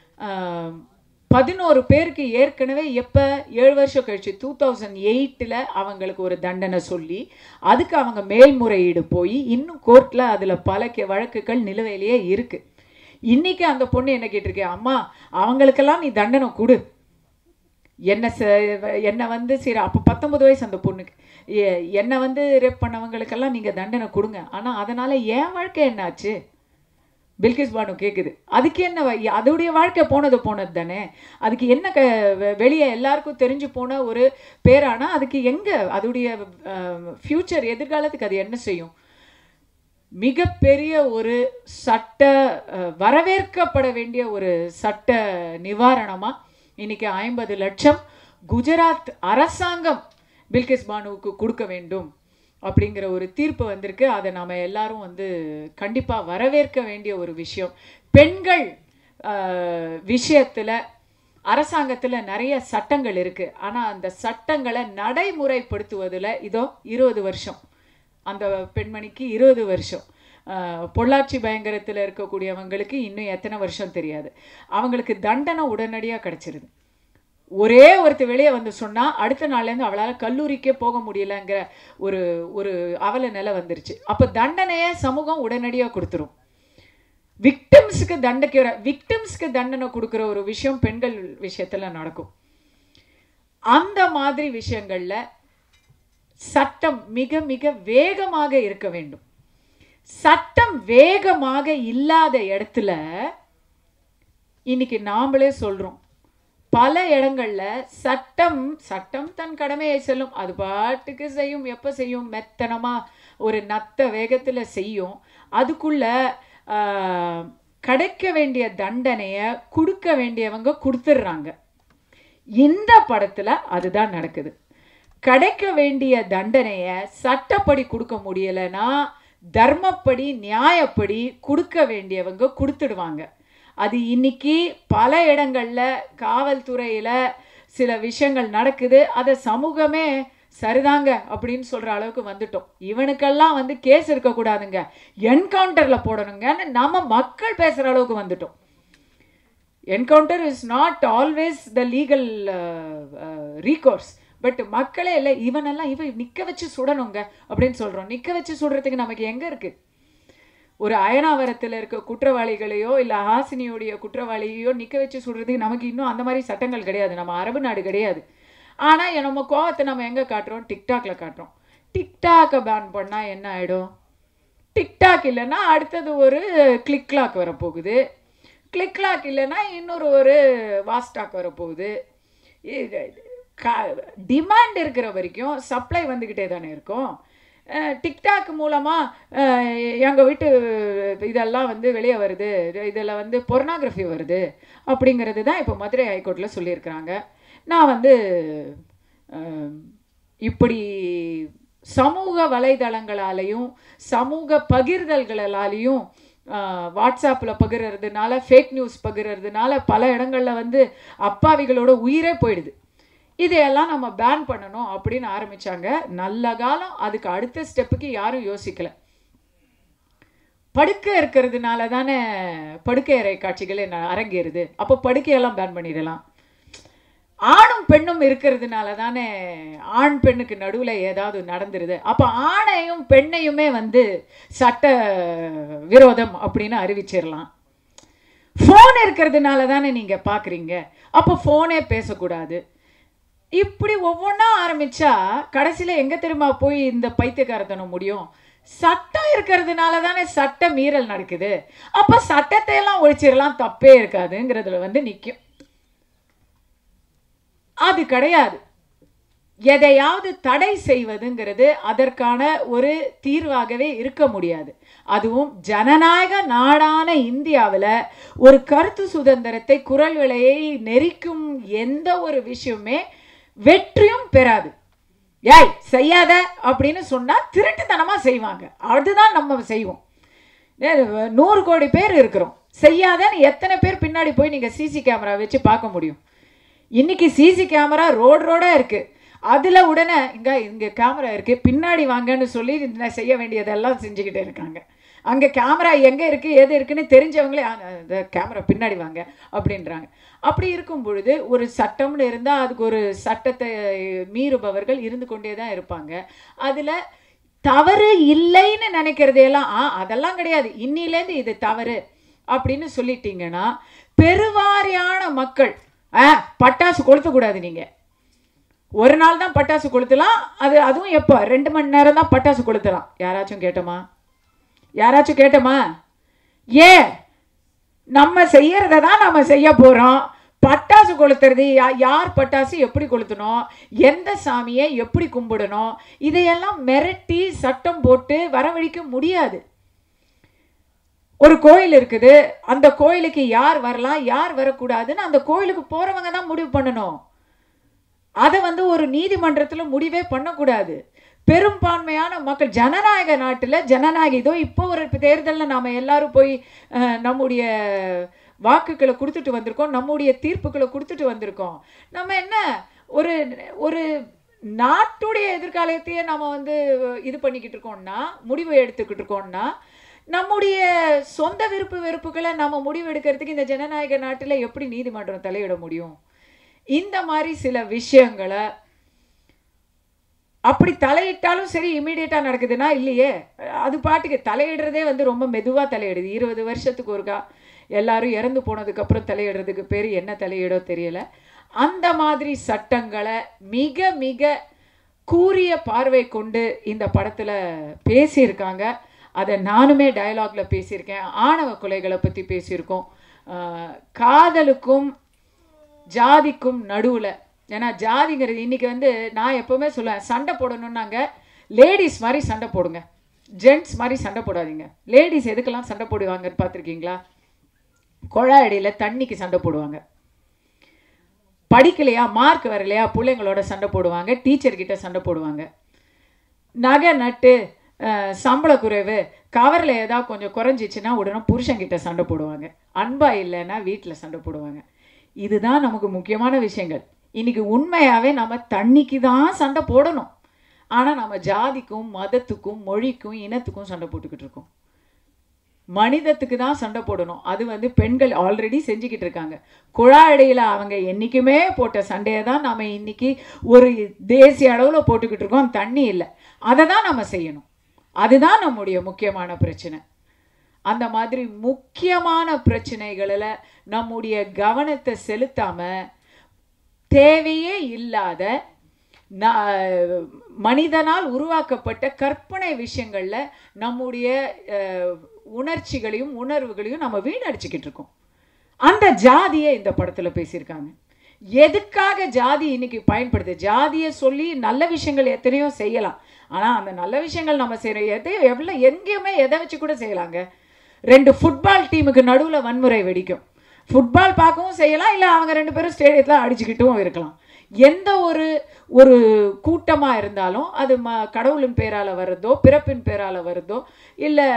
பதினோரு பேருக்கு ஏற்கனவே எப்போ ஏழு வருஷம் கழிச்சு டூ தௌசண்ட் எயிட்டில் அவங்களுக்கு ஒரு தண்டனை சொல்லி அதுக்கு அவங்க மேல்முறையீடு போய் இன்னும் கோர்ட்டில் அதில் பல கே- வழக்குகள் நிலுவையிலேயே இருக்கு இன்னைக்கு அந்த பொண்ணு என்ன கேட்டிருக்கேன் அம்மா அவங்களுக்கெல்லாம் நீ தண்டனை கொடு என்ன ச என்னை வந்து சரி அப்போ பத்தொன்பது வயசு அந்த பொண்ணுக்கு எ- என்னை வந்து ரேப் பண்ணவங்களுக்கெல்லாம் நீங்கள் தண்டனை கொடுங்க ஆனால் அதனால் என் வாழ்க்கை என்னாச்சு பில்கிஸ் பானு கேட்குது அதுக்கு என்ன வ- அதோடைய வாழ்க்கை போனது போனது தானே அதுக்கு என்ன க வெ- வெளியே எல்லாருக்கும் தெரிஞ்சு போன ஒரு பேரானா அதுக்கு எங்கே அதோடைய ஃப்யூச்சர் எதிர்காலத்துக்கு அது என்ன செய்யும் மிகப்பெரிய ஒரு சட்ட அஹ், வரவேற்கப்பட வேண்டிய ஒரு சட்ட நிவாரணமா இன்னைக்கு ஐம்பது லட்சம் குஜராத் அரசாங்கம் பில்கிஸ் பானுவுக்கு கொடுக்க வேண்டும் அப்படிங்கிற ஒரு தீர்ப்பு வந்திருக்கு அதை நாம எல்லாரும் வந்து கண்டிப்பா வரவேற்க வேண்டிய ஒரு விஷயம் பெண்கள் அஹ், விஷயத்துல அரசாங்கத்துல நிறைய சட்டங்கள் இருக்கு ஆனா அந்த சட்டங்களை நடைமுறைப்படுத்துவதுல இதோ இருபது வருஷம் அந்த பெண்மணிக்கு இருபது வருஷம் அஹ், பொள்ளாச்சி பயங்கரத்தில் இருக்கக்கூடியவங்களுக்கு இன்னும் எத்தனை வருஷம் தெரியாது அவங்களுக்கு தண்டனை உடனடியாக கிடைச்சிருது ஒரே ஒருத்தர் வெளியே வந்து சொன்னா அடுத்த நாள்லேருந்து அவளால் கல்லூரிக்கே போக முடியலங்கிற ஒரு ஒரு அவல நிலை வந்துருச்சு அப்போ தண்டனையை சமூகம் உடனடியாக கொடுத்துரும் விக்டிம்ஸுக்கு தண்டக்கிற விக்டிம்ஸ்க்கு தண்டனை கொடுக்குற ஒரு விஷயம் பெண்கள் விஷயத்துல நடக்கும் அந்த மாதிரி விஷயங்கள்ல சட்டம் மிக மிக வேகமாக இருக்க வேண்டும் சட்டம் வேகமாக இல்லாத இடத்துல இன்னைக்கு நாமளே சொல்றோம் பல இடங்கள்ல சட்டம் சட்டம் தன் கடமையை செல்லும் அது பாட்டுக்கு செய்யும் எப்ப செய்யும் மெத்தனமா ஒரு நத்த வேகத்துல செய்யும் அதுக்குள்ள ஆஹ், கிடைக்க வேண்டிய தண்டனைய கொடுக்க வேண்டியவங்க கொடுத்துடுறாங்க இந்த படத்துல அதுதான் நடக்குது கிடைக்க வேண்டிய தண்டனைய சட்டப்படி கொடுக்க முடியலைன்னா தர்மப்படி நியாயப்படி கொடுக்க வேண்டியவங்க கொடுத்துடுவாங்க அது இன்னைக்கு பல இடங்கள்ல காவல்துறையில சில விஷயங்கள் நடக்குது அதை சமூகமே சரிதாங்க அப்படின்னு சொல்ற அளவுக்கு வந்துட்டோம் இவனுக்கெல்லாம் வந்து கேஸ் இருக்கக்கூடாதுங்க என்கவுண்டர்ல போடணுங்கன்னு நம்ம மக்கள் பேசுற அளவுக்கு வந்துட்டோம் encounter is not always the legal recourse but மக்களே இல்லை இவனெல்லாம் இவன் நிக்க வச்சு சுடணுங்க அப்படின்னு சொல்றோம் நிக்க வச்சு சுடுறதுக்கு நமக்கு எங்க இருக்கு ஒரு அயனாவரத்தில் இருக்க குற்றவாளிகளையோ இல்லை ஹாசினியுடைய குற்றவாளியோ நிக்க வச்சு சுடுறதுக்கு நமக்கு இன்னும் அந்த மாதிரி சட்டங்கள் கிடையாது நம்ம அரபு நாடு கிடையாது ஆனா நம்ம கோவத்தை நம்ம எங்க காட்டுறோம் டிக்டாக்ல காட்டுறோம் டிக்டாக்கை பேன் பண்ணா என்ன ஆயிடும் டிக்டாக் இல்லைன்னா அடுத்தது ஒரு கிளிக் கிளாக் வரப்போகுது கிளிக் கிளாக் இல்லைன்னா இன்னொரு ஒரு வாஸ்டாக் வரப்போகுது டிமாண்ட் இருக்கிற வரைக்கும் சப்ளை வந்துக்கிட்டே தானே இருக்கும் அஹ் டிக்டாக் மூலமாக எங்கள் வீட்டு இதெல்லாம் வந்து வெளியே வருது இதில் வந்து பொர்னாகிராஃபி வருது அப்படிங்கிறது தான் இப்போ மதுரை ஹைகோர்ட்டில் சொல்லியிருக்கிறாங்க நான் வந்து அஹ், இப்படி சமூக வலைதளங்களாலையும் சமூக பகிர்தல்களாலையும் வாட்ஸ்அப்பில் பகிர்றதுனால ஃபேக் நியூஸ் பகிர்றதுனால பல இடங்களில் வந்து அப்பாவிகளோட உயிரே போயிடுது இதையெல்லாம் நம்ம பேன் பண்ணணும் அப்படின்னு ஆரம்பிச்சாங்க நல்ல காலம் அதுக்கு அடுத்த ஸ்டெப்புக்கு யாரும் யோசிக்கல படுக்கை இருக்கிறதுனால தானே படுக்கை அறை காட்சிகளே ந- அரங்கேறுது அப்போ படுக்கையெல்லாம் பேன் பண்ணிடலாம் ஆணும் பெண்ணும் இருக்கிறதுனால தானே ஆண் பெண்ணுக்கு நடுவில் ஏதாவது நடந்துருது அப்போ ஆணையும் பெண்ணையுமே வந்து சட்ட விரோதம் அப்படின்னு அறிவிச்சிடலாம் ஃபோன் இருக்கிறதுனால தானே நீங்கள் பார்க்குறீங்க அப்போ ஃபோனே பேசக்கூடாது இப்படி ஒவ்வொன்றா ஆரம்பிச்சா கடைசியில் எங்கே தெரியுமா போய் இந்த பைத்தியக்காரத்தனம் முடியும் சட்டம் இருக்கிறதுனால தானே சட்ட மீறல் நடக்குது அப்போ சட்டத்தை எல்லாம் ஒழிச்சிடலாம் தப்பே இருக்காதுங்கிறதுல வந்து நிற்கும் அது கிடையாது எதையாவது தடை செய்வதுங்கிறது அதற்கான ஒரு தீர்வாகவே இருக்க முடியாது அதுவும் ஜனநாயக நாடான இந்தியாவில் ஒரு கருத்து சுதந்திரத்தை குரல் விலையை நெரிக்கும் எந்த ஒரு விஷயமே வெற்றியும் பெறாது ஏய் செய்யாத அப்படின்னு சொன்னா திருட்டுத்தனமா செய்வாங்க அதுதான் நம்ம செய்வோம் ஏ, நூறு கோடி பேர் இருக்கிறோம் செய்யாதன்னு எத்தனை பேர் பின்னாடி போய் நீங்க சிசி கேமரா வச்சு பார்க்க முடியும் இன்னைக்கு சிசி கேமரா ரோடு ரோடா இருக்கு அதுல உடனே இங்க இங்க கேமரா இருக்கு பின்னாடி வாங்கன்னு சொல்லி இந்த செய்ய வேண்டியதெல்லாம் செஞ்சுக்கிட்டே இருக்காங்க அங்க கேமரா எங்க இருக்கு எது இருக்குன்னு தெரிஞ்சவங்களே "ஆ, இந்த கேமரா பின்னாடி வாங்க அப்படின்றாங்க அப்படி இருக்கும் பொழுது ஒரு சட்டம்னு இருந்தால் அதுக்கு ஒரு சட்டத்தை மீறுபவர்கள் இருந்து கொண்டே தான் இருப்பாங்க அதுல தவறு இல்லைன்னு நினைக்கிறதையெல்லாம் ஆ அதெல்லாம் கிடையாது இன்னிலேருந்து இது தவறு அப்படின்னு சொல்லிட்டீங்கன்னா பெருவாரியான மக்கள் ஆ பட்டாசு கொளுத்தக்கூடாது நீங்க ஒரு நாள் தான் பட்டாசு கொளுத்தலாம் அது அதுவும் எப்போ ரெண்டு மணி நேரம் தான் பட்டாசு கொளுத்தலாம் யாராச்சும் கேட்டோமா யாராச்சும் கேட்டோமா ஏன் நம்ம செய்யறத தான் நம்ம செய்ய போறோம் பட்டாசு கொளுத்துறது யா- யார் பட்டாசு எப்படி கொளுத்தணும் எந்த சாமியை எப்படி கும்பிடணும் இதையெல்லாம் மிரட்டி சட்டம் போட்டு வரவழைக்க முடியாது ஒரு கோயில் இருக்குது அந்த கோயிலுக்கு யார் வரலாம் யார் வரக்கூடாதுன்னு அந்த கோயிலுக்கு போறவங்க தான் முடிவு பண்ணணும் அதை வந்து ஒரு நீதிமன்றத்துல முடிவே பண்ணக்கூடாது பெரும்பான்மையான மக்கள் ஜனநாயக நாட்டுல ஜனநாயக இதோ இப்போ ஒரு தேர்தலில் நாம எல்லாரும் போய் அஹ், நம்முடைய வாக்குகளை கொடுத்துட்டு வந்திருக்கோம் நம்முடைய தீர்ப்புகளை கொடுத்துட்டு வந்திருக்கோம் நம்ம என்ன ஒரு ஒரு நாட்டுடைய எதிர்காலத்தையே நம்ம வந்து இது பண்ணிக்கிட்டு இருக்கோம்னா முடிவு எடுத்துக்கிட்டு இருக்கோம்னா நம்முடைய சொந்த விருப்பு வெறுப்புகளை நம்ம முடிவு எடுக்கிறதுக்கு இந்த ஜனநாயக நாட்டில் எப்படி நீதிமன்றம் தலையிட முடியும் இந்த மாதிரி சில விஷயங்களை அப்படி தலையிட்டாலும் சரி இமீடியட்டாக நடக்குதுன்னா இல்லையே அது பாட்டுக்கு தலையிடுறதே வந்து ரொம்ப மெதுவாக தலையிடுது இருபது வருஷத்துக்கு ஒருக்கா எல்லாரும் இறந்து போனதுக்கப்புறம் தலையிடுறதுக்கு பேர் என்ன தலையிடோ தெரியல அந்த மாதிரி சட்டங்களை மிக மிக கூரிய பார்வை கொண்டு இந்த படத்தில் பேசியிருக்காங்க அதை நானுமே டயலாக்ல பேசியிருக்கேன் ஆணவ கொலைகளை பற்றி பேசியிருக்கோம் ஆஹ் காதலுக்கும் ஜாதிக்கும் நடுவில் ஏன்னா ஜாதிங்கிறது இன்னைக்கு வந்து நான் எப்போவுமே சொல்லுவேன் சண்டை போடணும்னாங்க லேடிஸ் மாதிரி சண்டை போடுங்க ஜென்ட்ஸ் மாதிரி சண்டை போடாதீங்க லேடிஸ் எதுக்கெல்லாம் சண்டை போடுவாங்கன்னு பார்த்துருக்கீங்களா குழாய் அடியில் தண்ணிக்கு சண்டை போடுவாங்க படிக்கலையா மார்க் வரலையா பிள்ளைங்களோட சண்டை போடுவாங்க டீச்சர்கிட்ட சண்டை போடுவாங்க நகை நட்டு அஹ், சம்பள குறைவு கவரில் ஏதாவது கொஞ்சம் குறைஞ்சிச்சுன்னா உடனே புருஷன்கிட்ட சண்டை போடுவாங்க அன்பா இல்லைன்னா வீட்டில் சண்டை போடுவாங்க இதுதான் நமக்கு முக்கியமான விஷயங்கள் இன்னைக்கு உண்மையாகவே நம்ம தண்ணிக்கு தான் சண்டை போடணும் ஆனால் நம்ம ஜாதிக்கும் மதத்துக்கும் மொழிக்கும் இனத்துக்கும் சண்டை போட்டுக்கிட்டு இருக்கோம் மனிதத்துக்கு தான் சண்டை போடணும் அது வந்து பெண்கள் ஆல்ரெடி செஞ்சுக்கிட்டு இருக்காங்க குழாயடியில் அவங்க என்றைக்குமே போட்ட சண்டையை தான் நம்ம இன்னைக்கு ஒரு தேசிய அளவில் போட்டுக்கிட்டு இருக்கோம் தண்ணி இல்லை அதை தான் நம்ம செய்யணும் அதுதான் நம்முடைய முக்கியமான பிரச்சனை அந்த மாதிரி முக்கியமான பிரச்சனைகளில் நம்முடைய கவனத்தை செலுத்தாம தேவையே இல்லாத ந- மனிதனால் உருவாக்கப்பட்ட கற்பனை விஷயங்கள்ல நம்முடைய அஹ், உணர்ச்சிகளையும் உணர்வுகளையும் நம்ம வீணடிச்சுக்கிட்டு இருக்கோம் அந்த ஜாதியை இந்த படத்துல பேசியிருக்காங்க எதுக்காக ஜாதி இன்னைக்கு பயன்படுது ஜாதியை சொல்லி நல்ல விஷயங்கள் எத்தனையோ செய்யலாம் ஆனா அந்த நல்ல விஷயங்கள் நம்ம செய்யறோம் எதையும் எவ்வளோ எங்கேயுமே எதை வச்சு கூட செய்யலாங்க ரெண்டு ஃபுட்பால் டீமுக்கு நடுவுல வன்முறை வெடிக்கும் ஃபுட்பால் பார்க்கவும் செய்யலாம் இல்லை அவங்க ரெண்டு பேரும் ஸ்டேடியத்தில் அடிச்சுக்கிட்டும் இருக்கலாம் எந்த ஒரு ஒரு கூட்டமாக இருந்தாலும் அது ம கடவுளின் பேரால் வருதோ பிறப்பின் பேரால் வருதோ இல்லை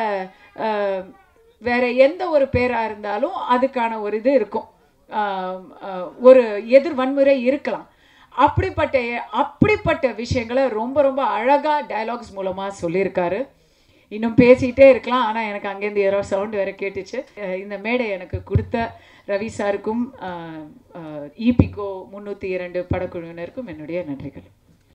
வேற எந்த ஒரு பேராக இருந்தாலும் அதுக்கான ஒரு இது இருக்கும் ஆஹ், ஆஹ், ஒரு எதிர் வன்முறை இருக்கலாம் அப்படிப்பட்ட அப்படிப்பட்ட விஷயங்களை ரொம்ப ரொம்ப அழகாக டயலாக்ஸ் மூலமாக சொல்லியிருக்காரு இன்னும் பேசிகிட்டே இருக்கலாம் ஆனால் எனக்கு அங்கேருந்து யாரோ சவுண்ட் வேற கேட்டுச்சு அஹ் இந்த மேடை எனக்கு கொடுத்த ரவி சாருக்கும் ஈபிகோ முந்நூற்றி இரண்டு படக்குழுவினருக்கும் என்னுடைய நன்றிகள்